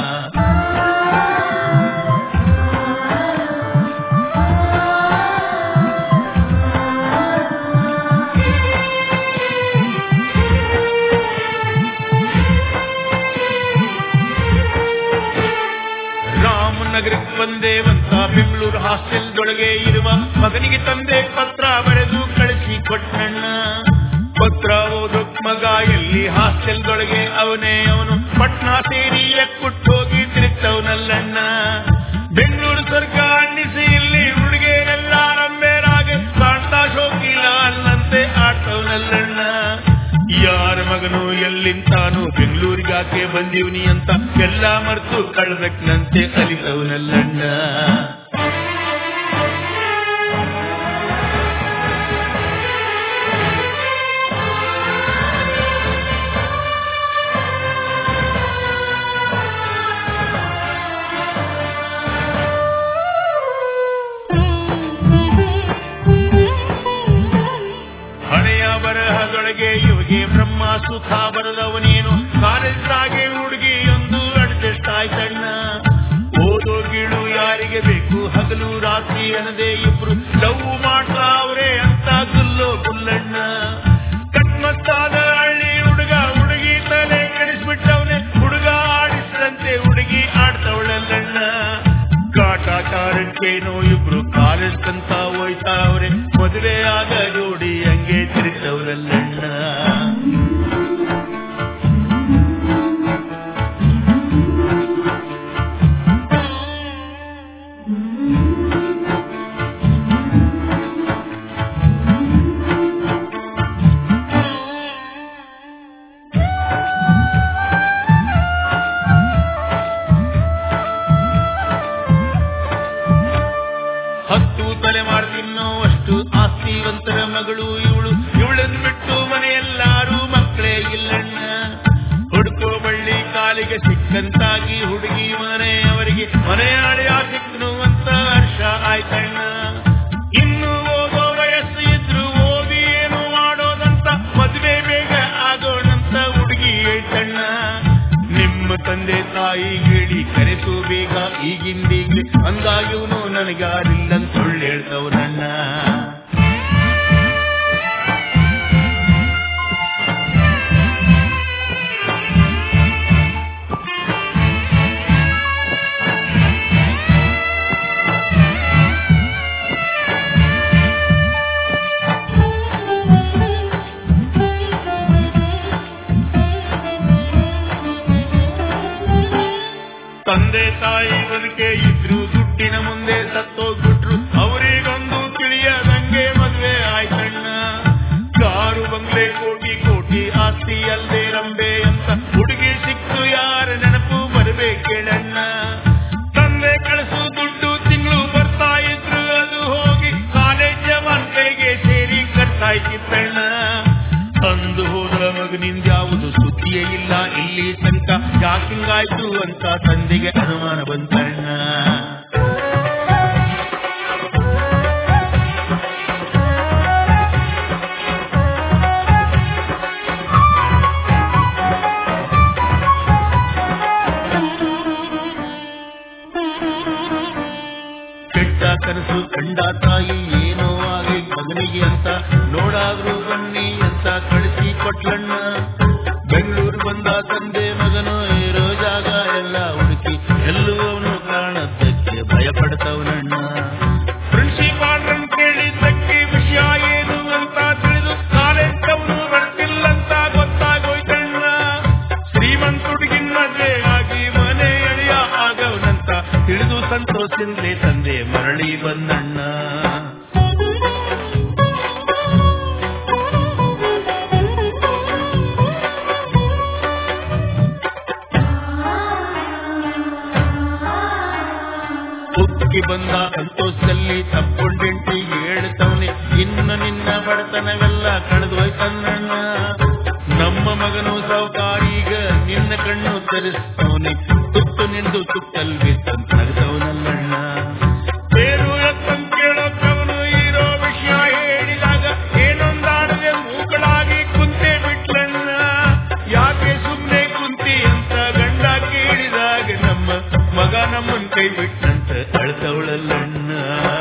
ರಾಮನಗರಕ್ಕೆ ಬಂದೇವಂತ ಬೆಂಗಳೂರು ಹಾಸ್ಟೆಲ್ದೊಳಗೆ ಇರುವ ಮಗನಿಗೆ ತಂದೆ ಪತ್ರ ಬರೆದು ಕಳಿಸಿ ಕೊಟ್ಟಣ್ಣ ಪತ್ರ ಓದೋಕ್ ಮಗ ಎಲ್ಲಿ ಹಾಸ್ಟೆಲ್ದೊಳಗೆ ಅವನೇ ಅವನು ಪಟ್ನಾ ಸೇರಿ ಎಕ್ಕುಟ್ಟೋಗಿ ತಿರುಗ್ತವನಲ್ಲಣ್ಣ ಬೆಂಗಳೂರು ಸ್ವರ್ಗ ಅನ್ನಿಸಿ ಇಲ್ಲಿ ಹುಡುಗಿಯರೆಲ್ಲ ರಂಬೇರಾಗ ಕಾಣ್ತಾ ಶೋಕಿಲ್ಲ ಅಲ್ಲಂತೆ ಆಡ್ತವನಲ್ಲಣ್ಣ ಯಾರ ಮಗನು ಎಲ್ಲಿಂತಾನು ಬೆಂಗಳೂರಿಗಾಕೆ ಬಂದಿವ್ನಿ ಅಂತ ಎಲ್ಲ ಮರ್ತು ಕಳ್ಬೇಕಂತೆ ಅಲಿತವನಲ್ಲಣ್ಣ ಹಣೆಯ ಬರಹದೊಳಗೆ ಇವಿಗೆ ಬ್ರಹ್ಮ ಸುಖ ಬರದವನೇನು ಕಾಲೇಜ್ದಾಗೆ ಹುಡುಗಿಯೊಂದು ಅಡ್ಜಸ್ಟ್ ಆಯ್ತಣ್ಣ ಓದೋ ಗೀಳು ಯಾರಿಗೆ ಬೇಕು ಹಗಲು ರಾತ್ರಿ ಅನ್ನದೆ ಇಬ್ರು ಲವ್ ಮಾಡ್ತಾ ಅವ್ರೆ ಅಂತ ಗುಲ್ಲೋ ಗುಲ್ಲಣ್ಣ ಕಟ್ಮತ್ತಾದ ಹಳ್ಳಿ ಹುಡುಗ ಹುಡುಗಿ ತಲೆ ಕೆಡಿಸ್ಬಿಟ್ಟವನೆ ಹುಡುಗ ಆಡಿಸಿದಂತೆ ಹುಡುಗಿ ಆಡ್ತವಳಲ್ಲಣ್ಣ ಕಾಟಾಚಾರಕ್ಕೇನೋ ಇಬ್ರು ಕಾಲೇಜ್ ತನಕ ಹೋಯ್ತಾವ್ರೆ ಮದುವೆ ಆಗ ಜೋಡಿ ಹಂಗೆ ತಿರುಗ್ತವ್ರಲ್ಲಣ್ಣ ಹತ್ತು ತಲೆಮಾರು ತಿನ್ನೋವಷ್ಟು ಆಸ್ತಿವಂತರ ಮಗಳು ಇವಳು ಇವಳನ್ನು ಬಿಟ್ಟು ಮನೆಯೆಲ್ಲಾರು ಮಕ್ಕಳೇ ಇಲ್ಲಣ್ಣ ಹುಡುಕೋ ಬಳ್ಳಿ ಕಾಲಿಗೆ ಸಿಕ್ಕಂತಾಗಿ ಹುಡುಗಿ ಮನೆ ಅವರಿಗೆ ಮನೆಯಾಳಿಯ ಸಿಕ್ಕನು ಅಂತ ವರ್ಷ ಆಯ್ತಣ್ಣ ಇನ್ನು ಓದೋ ವಯಸ್ಸು ಇದ್ರು ಓದಿ ಏನು ಮಾಡೋದಂತ ಮದುವೆ ಬೇಗ ಆಗೋಣಂತ ಹುಡುಗಿ ಐತಣ್ಣ ನಿಮ್ಮ ತಂದೆ ತಾಯಿ ಹೇಳಿ ಕರೆಸು ಬೇಗ ಈಗಿಂದೀಗ್ಲಿ ಅಂದಾಗಿವನು ನನಗಾರಿಲ್ಲಂತ ಸುಳ್ಳು ಹೇಳ್ತವನಣ್ಣ ತಂದೆ ತಾಯಿ ಬದುಕೆ ಇದ್ರು ದುಡ್ಡಿನ ಮುಂದೆ ಸತ್ತೋಗ್ಬಿಟ್ರು ಅವರಿಗೊಂದು ತಿಳಿಯದಂಗೆ ಮದುವೆ ಆಯ್ತಣ್ಣ ಕಾರು ಬಂಗ್ಲೆ ಕೋಟಿ ಕೋಟಿ ಆಸ್ತಿ ಅಲ್ದೆ ರಂಬೆ ಅಂತ ಹುಡುಗಿ ಸಿಕ್ತು ಯಾರ ನೆನಪು ಬರಬೇಕೇಳಣ್ಣ ತಂದೆ ಕಳಿಸು ದುಡ್ಡು ತಿಂಗಳು ಬರ್ತಾ ಇದ್ರು ಅದು ಹೋಗಿ ಕಾಲೇಜ್ ಮಂಟೆಗೆ ಸೇರಿ ಕಟ್ಟಾಯ್ತಿತ್ತಣ್ಣ ತಂದು ಹೋದ್ರ ಮಗನಿಂದ ಯಾವುದು ಸುದ್ದಿಯೇ ಇಲ್ಲ ಇಲ್ಲಿ ತನಕ ಯಾಕಿಂಗಾಯ್ತು ಅಂತ ತಂದೆಗೆ ಅನುಮಾನ ಬಂತಣ್ಣ ಕೆಟ್ಟ ಕನಸು ಕಂಡ ತಾಯಿ ಏನೋ ಆಗಿ ಮಗನಿಗೆ ಅಂತ ನೋಡಾದ್ರೂ ಬನ್ನಿ ಅಂತ ಕಳಿಸಿ ಕೊಟ್ಲಣ್ಣ ಬೆಂಗಳೂರು ಬಂದ ತಂದೆ ಮಗನು ಇರೋ ಜಾಗ ಎಲ್ಲ ಹುಡುಕಿ ಎಲ್ಲುವವನು ಕಾಣದ್ದಕ್ಕೆ ಭಯ ಪಡ್ತವನಣ್ಣ ಪ್ರಿನ್ಸಿಪಾಲ್ರನ್ ಕೇಳಿದ್ದಕ್ಕೆ ವಿಷಯ ಏನು ಅಂತ ತಿಳಿದು ಕಾಲೇಜ್ ಅವನು ಬರ್ತಿಲ್ಲಂತ ಗೊತ್ತಾಗೋಯ್ತಣ್ಣ ಶ್ರೀಮಂತ ಹುಡುಗಿನ ಮದ್ವೆ ಆಗಿ ಮನೆ ಎಳೆಯ ಆಗವನಂತ ತಿಳಿದು ಸಂತೋಷದಿಂದಲೇ ತಂದೆ ಮರಳಿ ಬಂದಣ್ಣ ಆ ಬಂದ ಸಂತೋಷದಲ್ಲಿ ತಪ್ಕೊಂಡೆಂಟಿ ಹೇಳ್ತವನೆ ಇನ್ನು ನಿನ್ನ ಬಡತನವೆಲ್ಲ ಕಳೆದೋಯ್ತನ್ನ ನಮ್ಮ ಮಗನು ಸಾವುಕಾರೀಗ ನಿನ್ನ ಕಣ್ಣು ತರಿಸ್ತವನೆ ತುತ್ತು ನಿಂದು ತುತ್ತಲ್ ಬಿತ್ತಂತ ನಗದವನಲ್ಲಣ್ಣ ಬೇರು ಎತ್ತಂತ ಕೇಳೋಕವನು ಇರೋ ವಿಷಯ ಹೇಳಿದಾಗ ಏನೊಂದಾಡದೆ ಮೂಗಳಾಗಿ ಕುಂತೆ ಬಿಟ್ಲಣ್ಣ ಯಾಕೆ ಸುಮ್ನೆ ಕುಂತಿ ಅಂತ ಗಂಡ ಕೇಳಿದಾಗ ನಮ್ಮ ಮಗ ನಮ್ಮನ್ ಕೈ ಬಿಟ್ಟಂತ ಅಳ್ತವಳಲ್ಲಣ್ಣ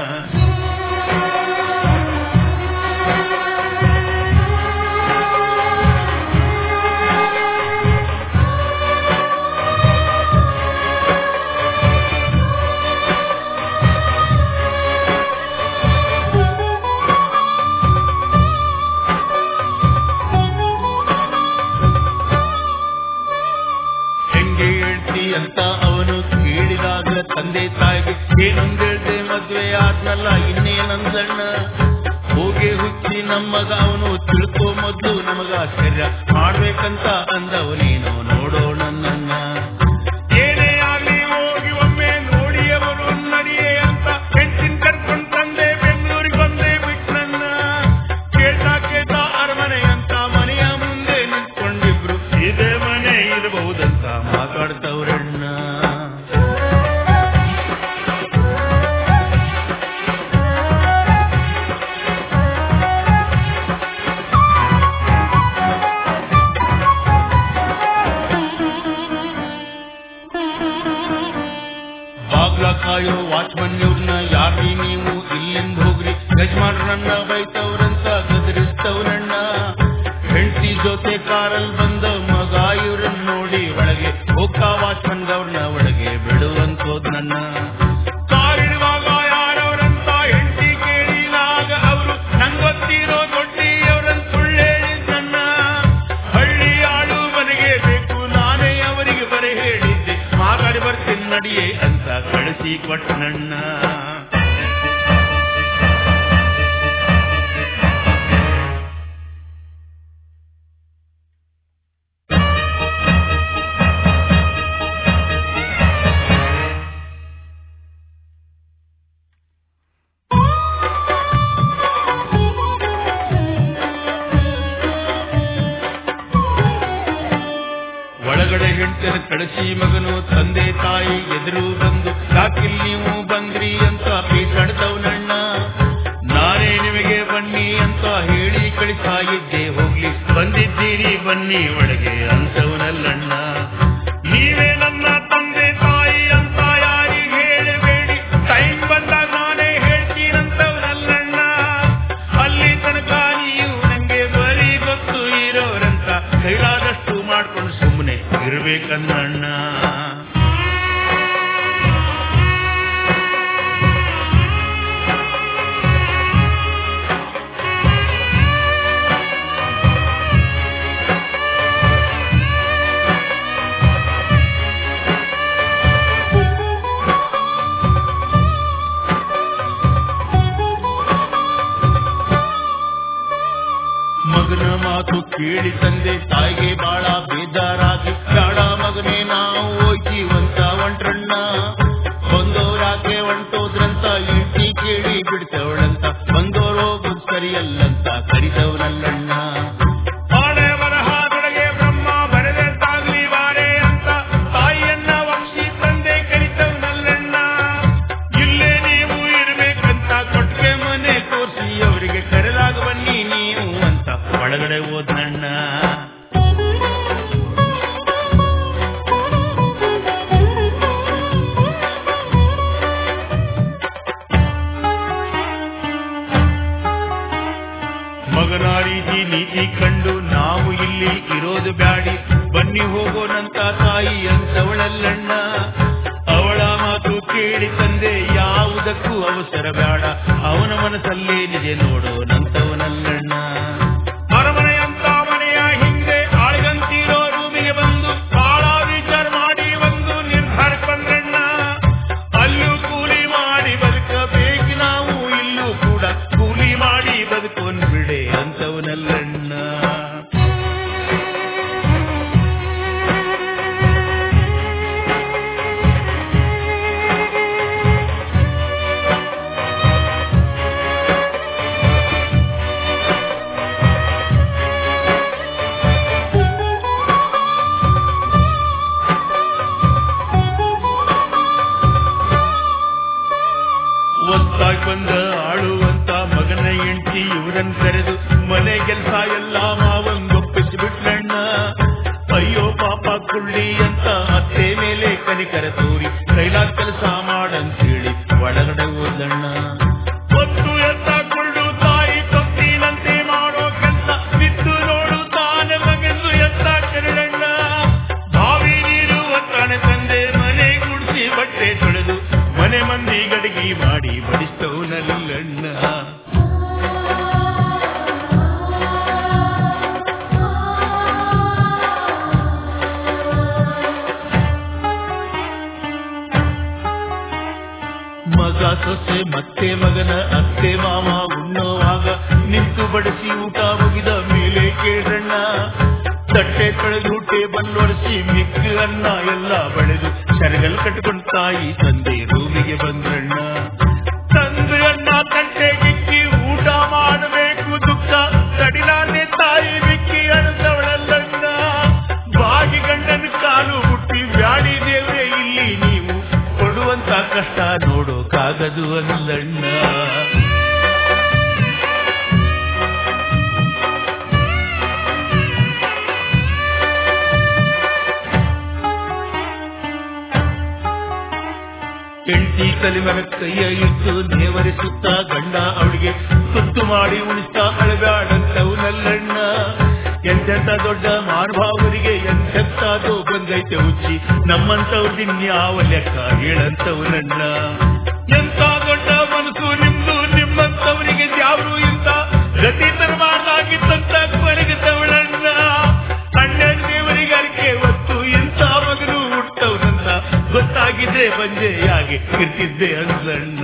ಹೆಂಗೆ ಹೇಳ್ತಿ ಅಂತ ಅವನು ಕೇಳಿದಾಗ ತಂದೆ ತಾಯಿಗೆ ಏನೊಂದ್ ಹೇಳ್ದೆ ಮದ್ವೆ ಆದ್ನಲ್ಲ ಇನ್ನೇನಂದಣ್ಣ ಹೋಗಿ ಹುಚ್ಚಿ ನಮ್ಮಗ ಅವನು ತಿಳ್ಕೊ ಮೊದ್ಲು ನಮಗ ಆಶ್ಚರ್ಯ ಮಾಡ್ಬೇಕಂತ ಅಂದವನೇನು ನೋಡೋಣ ನನ್ನ ಏನೇ ಆಗ್ಲಿ ಹೋಗಿ ಒಮ್ಮೆ ನೋಡಿ ಅವರು ನಡಿಯೇ ಅಂತ ಹೆಂಡತಿನ ಕರ್ಕೊಂಡ್ ತಂದೆ ಬೆಂಗಳೂರಿಗೆ ಬಂದೇ ಬಿಟ್ನನ್ನ ಕೇಳ್ತಾ ಕೇಳ್ತಾ ಅರಮನೆ ಅಂತ ಮನೆಯ ಮುಂದೆ ನಿಂತ್ಕೊಂಡಿಬ್ರು ಇದೇ ಮನೆ ಇರಬಹುದಂತ ಮಾತಾಡ್ತವ್ರಣ್ಣ ಬಾಗ್ಲ ಕಾಯೋ ವಾಚ್ಮನ್ ಇವ್ರನ್ನ ಯಾರ್ರಿ ನೀವು ಇಲ್ಲಿಂದ ಹೋಗ್ರಿ ಯಜಮಾನ್ರನ್ನ ಬೈತವ್ರಂತ ಗದರಿಸ್ತವ್ರಣ್ಣ ಹೆಂಡತಿ ಜೊತೆ ಕಾರಲ್ ಬಂದ ಮಗ ಇವ್ರನ್ನ ನೋಡಿ ಒಳಗೆ ಹೋಗ್ತ ವಾಚ್ಮನ್ ಅವ್ರನ್ನ ಒಳಗೆ ಬಿಡುವಂತೋದ್ ನನ್ನ ಕಾರಿಡುವಾಗ ಯಾರವ್ರಂತ ಹೆಂಡತಿ ಕೇಳಿದಾಗ ಅವರು ನಂಗೊತ್ತಿರೋ ದೊಡ್ಡಿ ಅವ್ರನ್ನ ಸುಳ್ಳು ಹೇಳಿದ್ದನ್ನ ಹಳ್ಳಿ ಆಳು ಮನೆಗೆ ಬೇಕು ನಾನೇ ಅವರಿಗೆ ಬರೆ ಹೇಳಿದ್ದೆ ಮಾತಾಡಿ ಬರ್ತೀನಿ ನಡಿಯೇ ಅಂತ ಕಳಿಸಿ ಕೊಟ್ಟನಣ್ಣ ಒಳಗಡೆ ಹೆಂಡತಿನ ಕಳಿಸಿ ಮಗನು ತಂದೆ ತಾಯಿ ಎದುರು ಬಂದು ಯಾಕಿಲ್ ನೀವು ಬಂದ್ರಿ ಅಂತ ಪೀಸಾಡ್ತವ್ನಣ್ಣ ನಾನೇ ನಿಮಗೆ ಬನ್ನಿ ಅಂತ ಹೇಳಿ ಕಳಿಸ್ತಾ ಇದ್ದೆ ಹೋಗ್ಲಿ ಬಂದಿದ್ದೀರಿ ಬನ್ನಿ ಒಳಗೆ ಅಂತವನಲ್ಲಣ್ಣ ನೀವೇ ನನ್ನ ತಂದೆ ತಾಯಿ ಅಂತ ಯಾರಿಗೆ ಹೇಳಬೇಡಿ ಟೈಮ್ ಬಂದಾಗ ನಾನೇ ಹೇಳ್ತೀನಂತವನಲ್ಲಣ್ಣ ಅಲ್ಲಿ ತನಕ ನೀವು ನಂಗೆ ಬರೀ ಗೊತ್ತು ಇರೋರಂತ ಕೈಲಾದಷ್ಟು ಮಾಡ್ಕೊಂಡು ಸುಮ್ಮನೆ ಇರ್ಬೇಕನ್ನಣ್ಣ ಮಗನ ಮಾತು ಕೇಳಿ ತಂದೆ ತಾಯಿಗೆ ಬಾಳ ಬೇಜಾರಾಗಿ ಬೇಡ ಮಗನೇ ನಾವು ಹೋಯ್ತೀವಂತ ಒಂಟ್ರಣ್ಣ ಬಂದೋರಾಕೆ ಹೊಂಟೋದ್ರಂತ ಇಟ್ಟಿ ಕೇಳಿ ಬಿಡ್ತವಳಂತ ಬಂದೋರು ಹೋಗುದ್ ಸರಿಯಲ್ಲಂತ ಕರಿತವನಲ್ಲಣ್ಣ ಬಾಳೆ ಬರಹದೊಳಗೆ ಬ್ರಹ್ಮ ಬರೆದಂತಾಗ್ಲಿ ಬಾರೆ ಅಂತ ತಾಯಿಯನ್ನ ವಂಶಿ ತಂದೆ ಕರಿತವನಲ್ಲಣ್ಣ ಇಲ್ಲೇ ನೀವು ಇರ್ಬೇಕಂತ ಕೊಟ್ಟಿಗೆ ಮನೆ ತೋರಿಸಿ ಅವರಿಗೆ ಕರೆದಾಗ ಬನ್ನಿ ನೀವು ಅಂತ ಒಳಗಡೆ ಹೋದ್ನಣ್ಣ ಮಗನ ರೀತಿ ನೀತಿ ಕಂಡು ನಾವು ಇಲ್ಲಿ ಇರೋದು ಬ್ಯಾಡಿ ಬನ್ನಿ ಹೋಗೋಣಂತ ತಾಯಿ ಅಂತವಳಲ್ಲಣ್ಣ ಅವಳ ಮಾತು ಕೇಳಿ ತಂದೆ ಯಾವುದಕ್ಕೂ ಅವಸರ ಬೇಡ ಅವನ ಮನಸ್ಸಲ್ಲೇನಿದೆ ನೋಡು ನಂತವನಲ್ಲಣ್ಣ ಅರಮನೆಯಂತ ಮನೆಯ ಹಿಂದೆ ಆಳಿಗಂತಿರೋ ರೂಮಿಗೆ ಬಂದು ಬಾಳ ವಿಚಾರ ಮಾಡಿ ಒಂದು ನಿರ್ಧಾರ ಬಂದ್ರಣ್ಣ ಅಲ್ಲೂ ಕೂಲಿ ಮಾಡಿ ಬದುಕಬೇಕು ನಾವು ಇಲ್ಲೂ ಕೂಡ ಕೂಲಿ ಮಾಡಿ ಬದುಕೊಂಡ್ ಬಿಡೆ ಅಂತವನಲ್ಲಣ್ಣ ಅಯ್ಯೋ ಪಾಪ ಕುಳ್ಳಿ ಅಂತ ಅತ್ತೆ ಮೇಲೆ ಕನಿಕರ ತೋರಿ ಕೈಲಾಗ ಕೆಲಸ ಮಾಡಂತೇಳಿ ಒಳಗಡೆ ಹೋದಣ್ಣ ಒತ್ತು ಎತ್ತ ಕುಳ್ಳು ತಾಯಿ ತೊಟ್ಟಿನಂತೆ ಮಾಡೋ ಕೆಲಸ ಬಿದ್ದು ನೋಡು ತಾನೆ ಮಗೆಂದು ಎತ್ತ ಕರುಳಣ್ಣ ಬಾವಿ ನೀರು ಒತ್ತಾನೆ ತಂದೆ ಮನೆ ಗುಡಿಸಿ ಬಟ್ಟೆ ತೊಳೆದು ಮನೆ ಮಂದಿ ಗಡಿಗೆ ಮಾಡಿ ಬಡಿಸ್ತವನಲ್ಲಣ್ಣ ಮಗ ಸೊಸೆ ಮತ್ತೆ ಮಗನ ಅತ್ತೆ ಮಾವ ಉಣ್ಣುವಾಗ ನಿಂತು ಬಡಿಸಿ ಊಟ ಮುಗಿದ ಮೇಲೆ ಕೇಳಣ್ಣ ತಟ್ಟೆ ಕಳೆದು ಟೇಬಲ್ ಒರೆಸಿ ಮಿಕ್ಕ ಅನ್ನ ಎಲ್ಲ ಬಳೆದು ಸರಗಲ್ ಕಟ್ಕೊಂಡು ತಾಯಿ ತಂದೆ ರೂಮಿಗೆ ಬಂದ್ರಣ್ಣ ತಂದೆ ಅನ್ನ ತಟ್ಟೆಗಿಕ್ಕಿ ಊಟ ಮಾಡಬೇಕು ದುಃಖ ತಡಿಲಾದೆ ತಾಯಿ ಬಿಕ್ಕಿ ಅಣದವಳಲ್ಲಣ್ಣ ಬಾಗಿ ಗಂಡನ ಕಾಲು ಹುಟ್ಟಿ ಬ್ಯಾಡಿ ದೇವ್ರೆ ಇಲ್ಲಿ ನೀವು ಕೊಡುವಂತ ಕಷ್ಟ ನೋಡೋಕಾಗದು ಅಲ್ಲಣ್ಣ ಹೆಂಡತಿ ಕಲಿಮಗ ಕೈಯ ಇಟ್ಟು ನೇವರಿಸುತ್ತ ಗಂಡ ಅವಳಿಗೆ ಸುತ್ತು ಮಾಡಿ ಉಳಿಸ್ತಾ ಅಳಬ್ಯಾಡಂತವನಲ್ಲಣ್ಣ ಎಂತೆಂತ ದೊಡ್ಡ ಮಾರ್ಭಾವರಿಗೆ ಎಂತೆಂತಾದೋ ಬಂದೈತೆ ಹುಚ್ಚಿ ನಮ್ಮಂತವ್ರದಿನ್ಯಾವ ಲೆಕ್ಕ ಹೇಳಂತವನಣ್ಣ ಎಂತ ದೊಡ್ಡ ಮನಸ್ಸು ನಿಮ್ದು ನಿಮ್ಮಂತವರಿಗೆ ದ್ಯಾವ್ರು ಇಂತ ಗತಿ ತರಬಾರ್ದಾಗಿತ್ತಂತ ಕೊರಗಿದವಳಣ್ಣ ಅಣ್ಣನ ದೇವರಿಗೆ ಅರಿಕೆ ಹೊತ್ತು ಇಂಥ ಮಗನು ಹುಟ್ಟವನಂತ ಗೊತ್ತಾಗಿದ್ರೆ ಬಂಜೆಯಾಗಿ ಇರ್ತಿದ್ದೆ ಅಂದಣ್ಣ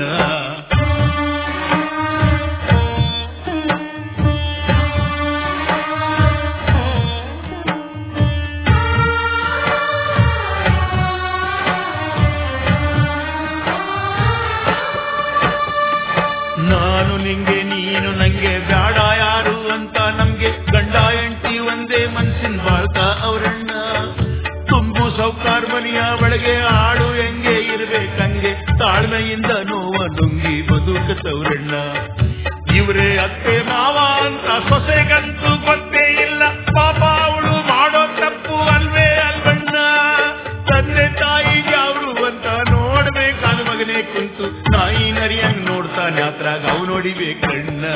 ನಾನು ನಿಂಗೆ ನೀನು ನಂಗೆ ಬ್ಯಾಡ ಯಾರು ಅಂತ ನಮ್ಗೆ ಗಂಡ ಎಂಟಿ ಒಂದೇ ಮನ್ಸಿನ ಬಾಳ್ಕ ಅವರಣ್ಣ ತುಂಬು ಸೌಕಾರ ಮನೆಯ ಒಳಗೆ ಆಡು ಹೆಂಗೆ ಇರ್ಬೇಕಂಗೆ ತಾಳ್ಮೆಯಿಂದ ನೋವ ನುಂಗಿ ಬದುಕತವ್ರಣ್ಣ ಇವ್ರೇ ಅತ್ತೆ ಮಾವ ಅಂತ ಸೊಸೆಗಂತೂ ಗೊತ್ತೇ ಇಲ್ಲ ಪಾಪ ಅವಳು ಮಾಡೋ ತಪ್ಪು ಅಲ್ವೇ ಅಲ್ವಣ್ಣ ತಂದೆ ತಾಯಿ ಯಾವ್ರು ಅಂತ ನೋಡ್ಬೇಕಾದ ಮಗನೇ ಕುಂತು ನಾಯಿ ನರಿಯಂಗ್ ನೋಡ್ತಾನೆ ಅದ್ರಾಗ ಅವ್ ನೋಡಿಬೇಕಣ್ಣ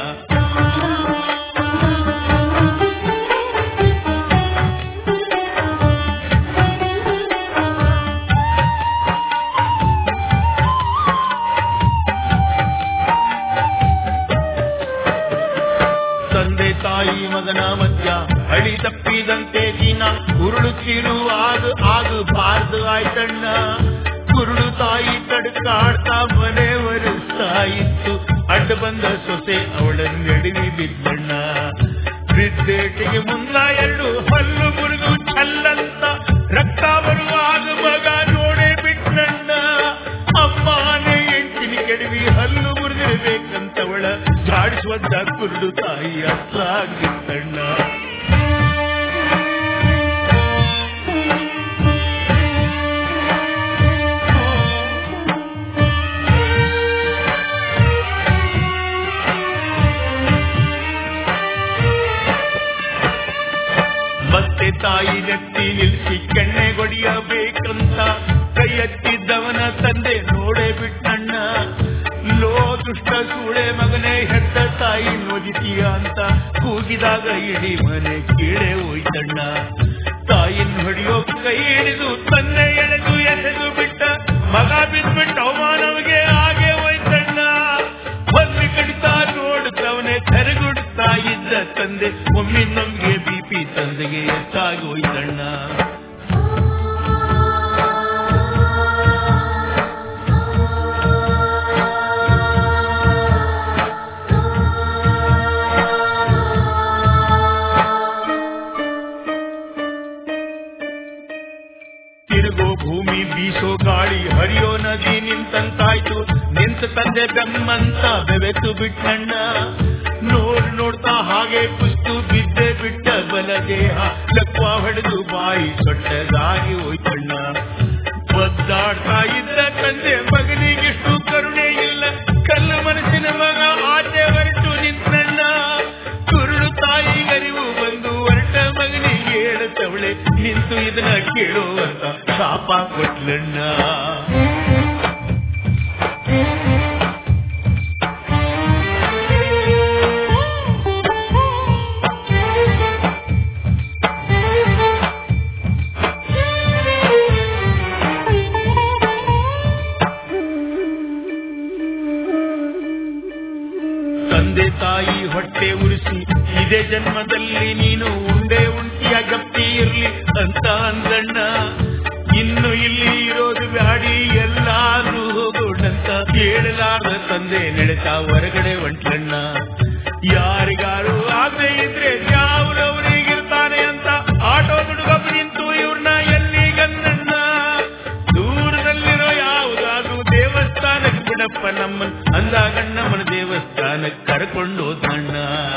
ತಂದೆ ತಾಯಿ ಮಗನ ಮಧ್ಯ ಹಳಿ ತಪ್ಪಿದಂತೆ ದಿನ ಉರುಳುತ್ತಿರು ಆಗ ಆಗ ಬಾರ್ದು ಆಯ್ತಣ್ಣ ಕುರುಡು ತಾಯಿ ತಡ್ಕಾಡ್ತಾ ಮನೆ ಒರೆಸ್ತಾ ಇತ್ತು ಅಡ್ಡ ಬಂದ ಸೊಸೆ ಅವಳನ್ನ ನಡುವಿ ಬಿದ್ದಣ್ಣ ಬಿದ್ದೇಟಿಗೆ ಮುನ್ನ ಎರಡು ಹಲ್ಲು ಮುರಿದು ಚಲ್ಲಂತ ರಕ್ತ ಬರುವಾಗ ಮಗ ನೋಡೇ ಬಿಟ್ಟಣ್ಣ ಅಮ್ಮನೇ ಎಂಟಿನ ಕೆಡವಿ ಹಲ್ಲು ಮುರಿದಿರ್ಬೇಕಂತವಳ ಜಾಡಿಸುವಂತ ಕುರುಡು ತಾಯಿ ಹತ್ರ ಆಗಿತ್ತಣ್ಣ ಮತ್ತೆ ತಾಯಿ ನೆತ್ತಿ ನಿಲ್ಲಿಸಿ ಕೆಣ್ಣೆಗೊಡಿಯಬೇಕಂತ ಕೈ ಎತ್ತಿದ್ದವನ ತಂದೆ ನೋಡೇ ಬಿಟ್ಟಣ್ಣ ಲೋ ದುಷ್ಟ ಸೂಳೆ ಮಗನೇ ಹೆತ್ತ ತಾಯಿ ನೋದಿತೀಯ ಅಂತ ಕೂಗಿದಾಗ ಇಡೀ ಮನೆ ಕೀಳೆ ಹೋಯ್ತಣ್ಣ ತಾಯಿನ ಹೊಡೆಯೋ ಕೈ ಹಿಡಿದು ತಂದೆ ಎಳೆದು ಎಸೆದು ಬಿಟ್ಟ ಮಗ ಬಿದ್ಬಿಟ್ಟು ಅವಮಾನವಿಗೆ ಹಾಗೆ ಹೋಯ್ತಣ್ಣ ಒಂದು ಕಡಿತ ನೋಡುತ್ತವನೇ ಕರಗುಡ್ತಾ ಇದ್ದ ತಂದೆ ಒಮ್ಮಿನ್ನೊಮ್ಗೆ ಬಿಪಿ ತಂದೆಗೆ ಎತ್ತಾಗಿ ಹೋಯ್ತಣ್ಣ ತಿರುಗೋ ಭೂಮಿ ಬೀಸೋ ಗಾಳಿ ಹರಿಯೋ ನದಿ ನಿಂತಂತಾಯ್ತು ನಿಂತ ತಂದೆ ಬೆಮ್ಮಂತ ಬೆವೆತು ಬಿಟ್ಟಣ್ಣ ನೋಡ್ ನೋಡ್ತಾ ಹಾಗೆ ಕುಸ್ತು ಬಿದ್ದೆ ಬಿಟ್ಟ ಬಲ ದೇಹ ಲಕ್ವ ಹೊಡೆದು ಬಾಯಿ ಸೊಟ್ಟದಾಗಿ ಹೋಯ್ತಣ್ಣ ಒದ್ದಾಡ್ತಾ ಇದ್ದ ತಂದೆ ಮಗನಿಗೆಷ್ಟು ಕರುಣೆ ಇಲ್ಲ ಕಲ್ಲು ಮನಸ್ಸಿನ ಮಗ ಆಚೆ ಹೊರಟು ನಿಂತಣ್ಣ ಕುರುಡು ತಾಯಿ ಗರಿವು ಬಂದು ಹೊರಟ ಮಗನಿಗೆ ದೇವಳೆ ನಿಂತು ಇದನ್ನ ಕೇಳುವಂತ ಶಾಪ ಕೊಟ್ಲಣ್ಣ ತಂದೆ ತಾಯಿ ಹೊಟ್ಟೆ ಉರಿಸಿ ಇದೇ ಜನ್ಮದಲ್ಲಿ ನೀನು ಉಂಡೆ ಉಂಟಿಯ ಗಪ್ಪಿ ಇರ್ಲಿ ಅಂತ ಅಂದಣ್ಣ ಇನ್ನು ಇಲ್ಲಿ ಇರೋದು ಬ್ಯಾಡಿ ಎಲ್ಲಾದ್ರೂ ಹೋಗೋಣಂತ ಕೇಳಲಾರ್ದ ತಂದೆ ನಡೆತ ಹೊರಗಡೆ ಹೊಂಟ್ಲಣ್ಣ ಯಾರಿಗಾರು ಆಸೆ ಇದ್ರೆ ಯಾವ್ರವ್ರಿಗಿರ್ತಾನೆ ಅಂತ ಆಟೋ ದುಡುಗಪ್ಪ ನಿಂತು ಇವ್ರನ್ನ ಎಲ್ಲಿ ಗನ್ನಣ್ಣ ದೂರದಲ್ಲಿರೋ ಯಾವುದಾದ್ರೂ ದೇವಸ್ಥಾನಕ್ಕೆ ಬಿಡಪ್ಪ ನಮ್ಮನ್ ಅಂದಾಗಣ್ಣಮ್ಮನ ದೇವಸ್ಥಾನಕ್ಕೆ ಕರ್ಕೊಂಡು ಹೋದಣ್ಣ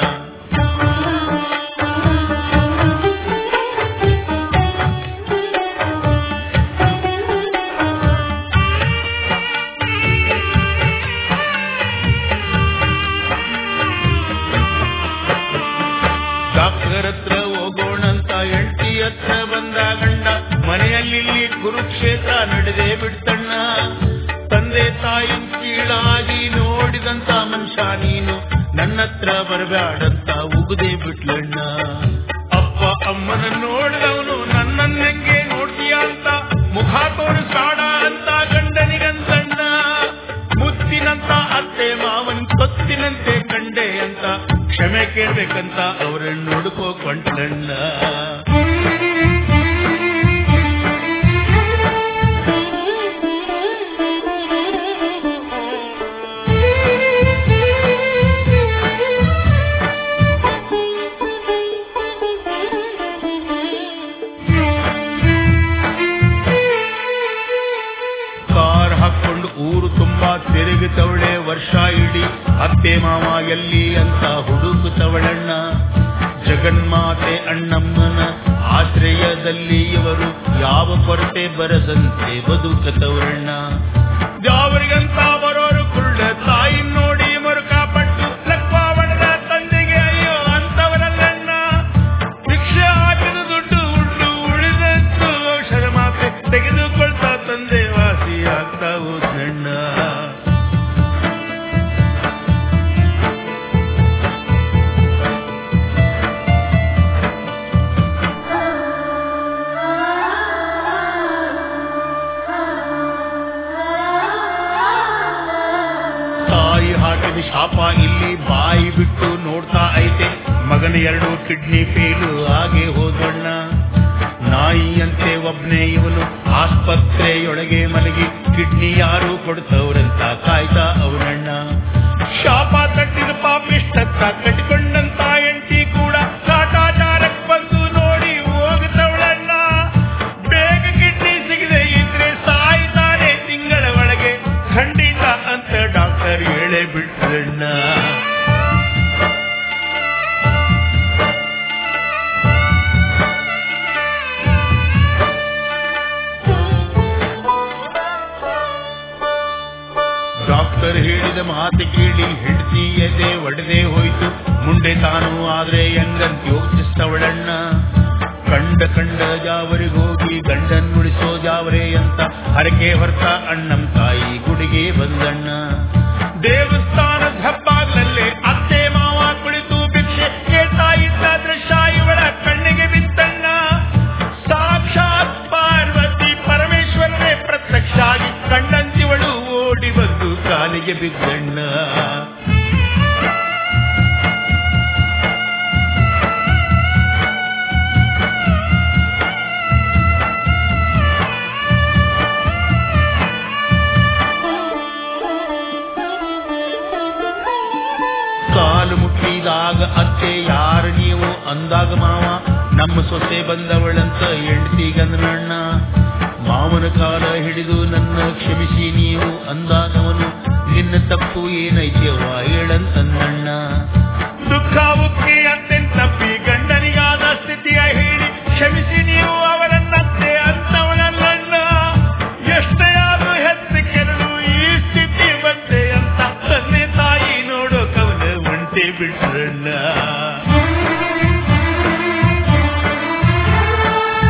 ಡಾಕ್ಟರ್ ಹತ್ರ ಹೋಗೋಣಂತ ಹೆಂಡತಿ ಹತ್ರ ಬಂದ ಗಂಡ ಮನೆಯಲ್ಲಿ ಕುರುಕ್ಷೇತ್ರ ನಡೆದೇ ಬಿಡ್ತಣ್ಣ ತಂದೆ ತಾಯಿ ಕೀಳಾಗಿ ನೋಡಿದಂತ ಮನುಷ್ಯ ನೀನು ನನ್ನ ಹತ್ರ ಬರಬೇಡಂತ ಉಗುದೇ ಬಿಟ್ಲಣ್ಣ ಅಪ್ಪ ಅಮ್ಮನ ನೋಡಿದವನು ನನ್ನನ್ನೆಂಗೆ ನೋಡ್ತೀಯ ಅಂತ ಮುಖ ತೋರಿಸಾಡ ಅಂತ ಗಂಡನಿಗಂತಣ್ಣ ಮುತ್ತಿನಂತ ಅತ್ತೆ ಮಾವನ್ ತೊತ್ತಿನಂತೆ ಕಂಡೆ ಅಂತ ಕ್ಷಮೆ ಕೇಳ್ಬೇಕಂತ ಅವರನ್ನು ಹುಡುಕೋಕೊಂಡ್ಲಣ್ಣ ಕಾರ್ ಹಾಕೊಂಡು ಊರು ತುಂಬಾ ತಿರುಗುತ್ತವಳೆ ವರ್ಷ ಇಡೀ ಅತ್ತೆ ಮಾವ ಎಲ್ಲಿ ಅಂತ ಹುಡುಕುತ್ತವಳಣ್ಣ ಜಗನ್ಮಾತೆ ಅಣ್ಣಮ್ಮನ ಆಶ್ರಯದಲ್ಲಿ ಇವರು ಯಾವ ಕೊರತೆ ಬರದಂತೆ ಬದುಕತವರಣ್ಣ ಯಾವರಿಗಂತ ಬರೋರು ಕುಳ್ಳ ತಾಯಿ ನೋಡಿ ಮರುಕಾಪಟ್ಟು ಲಕ್ವಾವಣದ ತಂದೆಗೆ ಅಯ್ಯೋ ಅಂತವರಲ್ಲಣ್ಣ ಭಿಕ್ಷೆ ಹಾಕಿದ ದುಡ್ಡು ಉಂಡು ಉಳಿದದ್ದು ಔಷಧ ಮಾತ್ರೆ ತೆಗೆದುಕೊಳ್ತಾ ತಂದೆ ವಾಸಿ ಆಗ್ತಾ ಹೋದ್ನಣ್ಣ ತಾಯಿ ಹಾಕಿದ ಶಾಪ ಇಲ್ಲಿ ಬಾಯಿ ಬಿಟ್ಟು ನೋಡ್ತಾ ಐತೆ ಮಗನ ಎರಡು ಕಿಡ್ನಿ ಫೇಲು ಆಗಿ ಹೋದಣ್ಣ ನಾಯಿಯಂತೆ ಒಬ್ನೇ ಇವನು ಆಸ್ಪತ್ರೆಯೊಳಗೆ ಮಲಗಿ ಕಿಡ್ನಿ ಯಾರು ಕೊಡ್ತವ್ರಂತ ಕಾಯ್ತಾ ಅವನಣ್ಣ ಶಾಪ ತಟ್ಟಿದ ಪಾಪಿಷ್ಟತ್ತ ಕಟ್ಟಿಕೊಂಡಂತ ಎಂಟಿ ಕೂಡ ಕಾಟಾಚಾರಕ್ ಬಂದು ನೋಡಿ ಹೋಗುತ್ತವಳಣ್ಣ ಬೇಗ ಕಿಡ್ನಿ ಸಿಗದೆ ಇದ್ರೆ ಸಾಯ್ತಾನೆ ತಿಂಗಳ ಒಳಗೆ ಖಂಡಿತ ಅಂತ ಡಾಕ್ಟರ್ ಹೇಳೇ ಬಿಟ್ರಣ್ಣ ಡಾಕ್ಟರ್ ಹೇಳಿದ ಮಾತು ಕೇಳಿ ಹೆಂಡತಿ ಎದೆ ಒಡೆದೇ ಹೋಯ್ತು ಮುಂದೆ ತಾನು ಆದ್ರೆ ಹೆಂಗಂತ ಯೋಚಿಸ್ತವಳಣ್ಣ ಕಂಡ ಕಂಡ ಜಾವರಿಗೋಗಿ ಗಂಡನ್ ನುಡಿಸೋ ಜಾವರೆ ಅಂತ ಹರಕೆ ಹೊರತ ಅಣ್ಣಂ ತಾಯಿ ಗುಡಿಗೆ ಬಂದಣ್ಣ ದೇವಸ್ಥಾನದ ಹಬ್ಬಾಗ್ಲಲ್ಲೇ ಅತ್ತೆ ಮಾವ ಕುಳಿತು ಭಿಕ್ಷೆ ಕೇಳ್ತಾ ಇದ್ದ ದೃಶ್ಯ ಇವಳ ಕಣ್ಣಿಗೆ ಬಿತ್ತಣ್ಣ ಸಾಕ್ಷಾತ್ ಪಾರ್ವತಿ ಪರಮೇಶ್ವರನೇ ಪ್ರತ್ಯಕ್ಷ ಆಗಿ ಕಂಡಂತಿವಳು ಓಡಿ ಬಂದು ಕಾಲಿಗೆ ಬಿದ್ದಣ್ಣ ಕಾಲು ಮುಟ್ಟಿದಾಗ ಅತ್ತೆ ಯಾರು ನೀವು ಅಂದಾಗ ಮಾವ ನಮ್ಮ ಸೊಸೆ ಬಂದವಳಂತ ಹೆಂಡತಿಗಂದ್ರಣ್ಣ ಮಾವನ ಕಾಲ ಹಿಡಿದು ನನ್ನ ಕ್ಷಮಿಸಿ ನೀವು ಅಂದಾಗವನು ನಿನ್ನ ತಪ್ಪು ಏನೈತ್ಯವ ಹೇಳಂತಂದಣ್ಣ ದುಃಖ ಉಕ್ಕಿ ಅತ್ಯಂತ ತಪ್ಪಿ ಗಂಡನಿಗಾದ ಸ್ಥಿತಿಯ ಹೇಳಿ ಕ್ಷಮಿಸಿ ನೀವು ಅವರನ್ನತ್ತೆ ಅಂತವನಲ್ಲಣ್ಣ ಎಷ್ಟೇ ಆದ್ರೂ ಹೆತ್ತ ಕೆರಳು ಈ ಸ್ಥಿತಿ ಬಂದೆ ಅಂತ ತಂದೆ ತಾಯಿ ನೋಡೋ ಕವನ ಒಂಟೆ ಬಿಟ್ರಣ್ಣ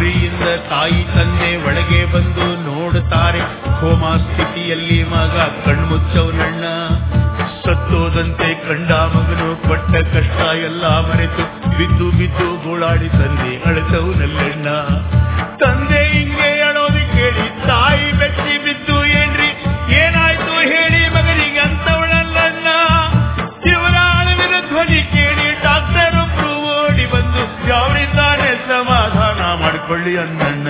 ಗಾಬರಿಯಿಂದ ತಾಯಿ ತಂದೆ ಒಳಗೆ ಬಂದು ನೋಡುತ್ತಾರೆ ಕೋಮಾ ಸ್ಥಿತಿಯಲ್ಲಿ ಮಗ ಕಣ್ಮುಚ್ಚವನಣ್ಣ ಸತ್ತೋದಂತೆ ಕಂಡ ಮಗನು ಪಟ್ಟ ಕಷ್ಟ ಎಲ್ಲ ಮರೆತು ಬಿದ್ದು ಬಿದ್ದು ಗೋಳಾಡಿ ತಂದೆ ಅಳತವನಲ್ಲಣ್ಣ ತಂದೆ ಹಿಂಗೆ ಅಳೋದು ಕೇಳಿ ತಾಯಿ ಬೆಚ್ಚಿ ಬಿದ್ದು ಏನ್ರಿ ಏನಾಯ್ತು ಹೇಳಿ ಮಗನಿಗೆ ಅಂತವಳಲ್ಲಣ್ಣ ಇವರ ಅಳವಿನ ಧ್ವನಿ ಕೇಳಿ ಡಾಕ್ಟರ್ ಒಬ್ರು ಓಡಿ ಬಂದು ಯಾವರಿಂದಾನೆ ಸಮಾಧಾನ ಮಾಡಿಕೊಳ್ಳಿ ಅನ್ನಣ್ಣ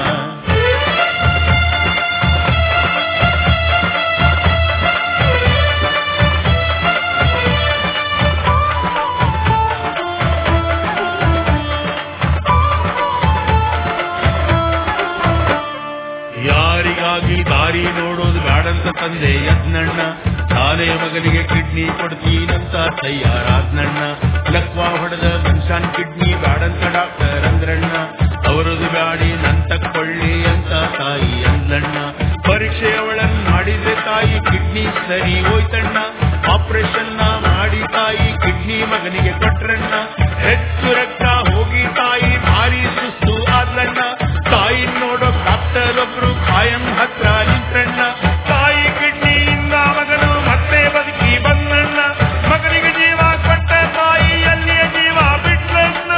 ಯಾರಿಗಾಗಿ ದಾರಿ ನೋಡೋದು ಬ್ಯಾಡಂತ ತಂದೆ ಯತ್ನಣ್ಣ ತಾನೇ ಮಗನಿಗೆ ಕಿಡ್ನಿ ಕೊಡ್ತೀನಂತ ತಯಾರಾದ್ನಣ್ಣ ಲಕ್ವಾ ಹೊಡೆದ ಮನ್ಸಾನ್ ಕಿಡ್ನಿ ಬ್ಯಾಡಂತ ಡಾಕ್ಟರ್ ಅಂದ್ರಣ್ಣ ಅವರದು ಬ್ಯಾಡಿ ನಂತಕ್ಕೊಳ್ಳಿ ಅಂತ ತಾಯಿ ಅಂದ್ಲಣ್ಣ ಪರೀಕ್ಷೆ ಅವಳನ್ನ ಮಾಡಿದ್ರೆ ತಾಯಿ ಕಿಡ್ನಿ ಸರಿ ಹೋಯ್ತಣ್ಣ ಆಪರೇಷನ್ ಮಾಡಿ ತಾಯಿ ಕಿಡ್ನಿ ಮಗನಿಗೆ ಕೊಟ್ರಣ್ಣ ಹೆಚ್ಚು ರಕ್ತ ಹೋಗಿ ತಾಯಿ ಭಾರಿ ಸುಸ್ತು ಆದ್ಲಣ್ಣ ತಾಯಿ ನೋಡೋ ಡಾಕ್ಟರ್ ಒಬ್ರು ಕಾಯಂ ಹತ್ರ ನಿಂತ್ರಣ್ಣ ತಾಯಿ ಕಿಡ್ನಿಯಿಂದ ಮಗನು ಮತ್ತೆ ಬದುಕಿ ಬಂದಣ್ಣ ಮಗನಿಗೆ ಜೀವ ಕೊಟ್ಟ ತಾಯಿ ಅಲ್ಲಿಯ ಜೀವ ಬಿಟ್ಲಣ್ಣ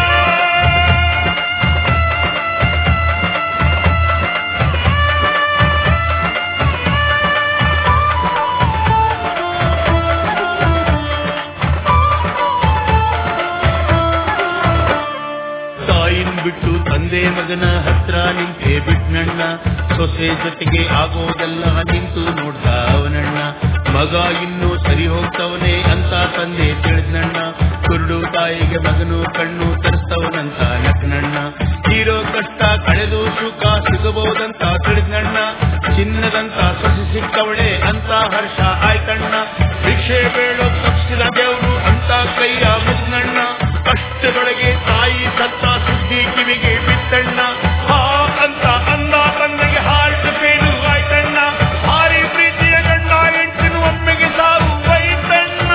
ತಾಯಿನ್ ಬಿಟ್ಟು ತಂದೆ ಮಗನ ಹತ್ರ ನಿಂತೆ ಬಿಟ್ನಣ್ಣ ಸೊಸೆ ಜೊತೆಗೆ ಆಗೋದೆಲ್ಲ ನಿಂತು ನೋಡ್ದ ಅವನಣ್ಣ ಮಗ ಇನ್ನೂ ಸರಿ ಹೋಗ್ತವನೆ ಅಂತ ತಂದೆ ತಿಳಿದ್ನಣ್ಣ ಕುರುಡು ತಾಯಿಗೆ ಮಗನು ಕಣ್ಣು ತರಿಸ್ತವನಂತ ನಕ್ನಣ್ಣ ಹೀರೋ ಕಷ್ಟ ಕಳೆದು ಸುಖ ಸಿಗಬಹುದಂತ ತಿಳಿದ್ನಣ್ಣ ಚಿನ್ನದಂತ ಸೊಸೆ ಸಿಕ್ಕವಳೆ ಅಂತ ಹರ್ಷ ಆಯ್ತಣ್ಣ ಭಿಕ್ಷೆ ಬೇಡೋ ತಪ್ಪಿಸಿದ ದೇವ್ರು ಅಂತ ಕೈಯ ಮುಗ್ನಣ್ಣ ಕಷ್ಟದೊಳಗೆ ತಾಯಿ ಸತ್ತ ಸುದ್ದಿ ಕಿವಿಗೆ ಬಿತ್ತಣ್ಣ ಹಾ ಅಂತ ಅಂದ ತಂದೆಗೆ ಹಾರ್ಟ್ ಪೇನು ಆಯ್ತಣ್ಣ ಹಾರಿ ಪ್ರೀತಿಯ ಗಂಡ ಹೆಂಡತಿನ ಒಮ್ಮೆಗೆ ಸಾವು ಬೈತಣ್ಣ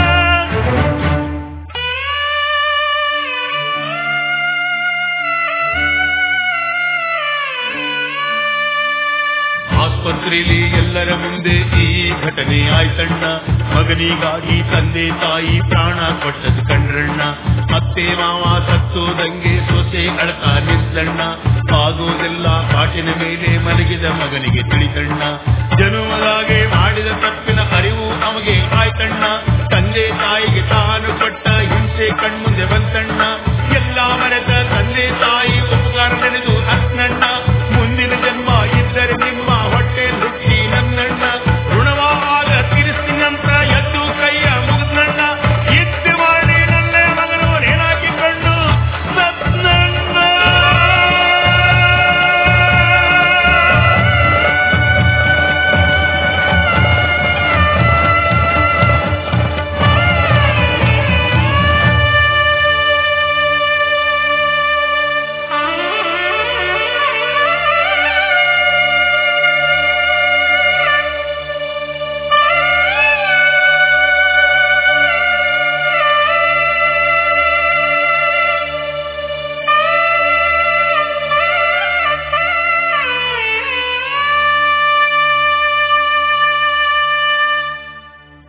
ಆಸ್ಪತ್ರೆಯಲ್ಲಿ ಎಲ್ಲರ ಮುಂದೆ ಈ ಘಟನೆ ಆಯ್ತಣ್ಣ ಮಗನಿಗಾಗಿ ತಂದೆ ತಾಯಿ ಪ್ರಾಣ ಕೊಟ್ಟದು ಕಂಡ್ರಣ್ಣ ಅತ್ತೆ ಮಾವ ಸತ್ತೋದಂಗೆ ಸೊಸೆ ಅಳ್ತಾ ನಿಂತಣ್ಣ ಆಗೋದೆಲ್ಲ ಕಾಟಿನ ಮೇಲೆ ಮಲಗಿದ ಮಗನಿಗೆ ತಿಳಿತಣ್ಣ ಜನುಮದಾಗೆ ಮಾಡಿದ ತಪ್ಪಿನ ಅರಿವು ನಮಗೆ ಆಯ್ತಣ್ಣ ತಂದೆ ತಾಯಿಗೆ ತಾನು ಪಟ್ಟ ಹಿಂಸೆ ಕಣ್ಮುಂದೆ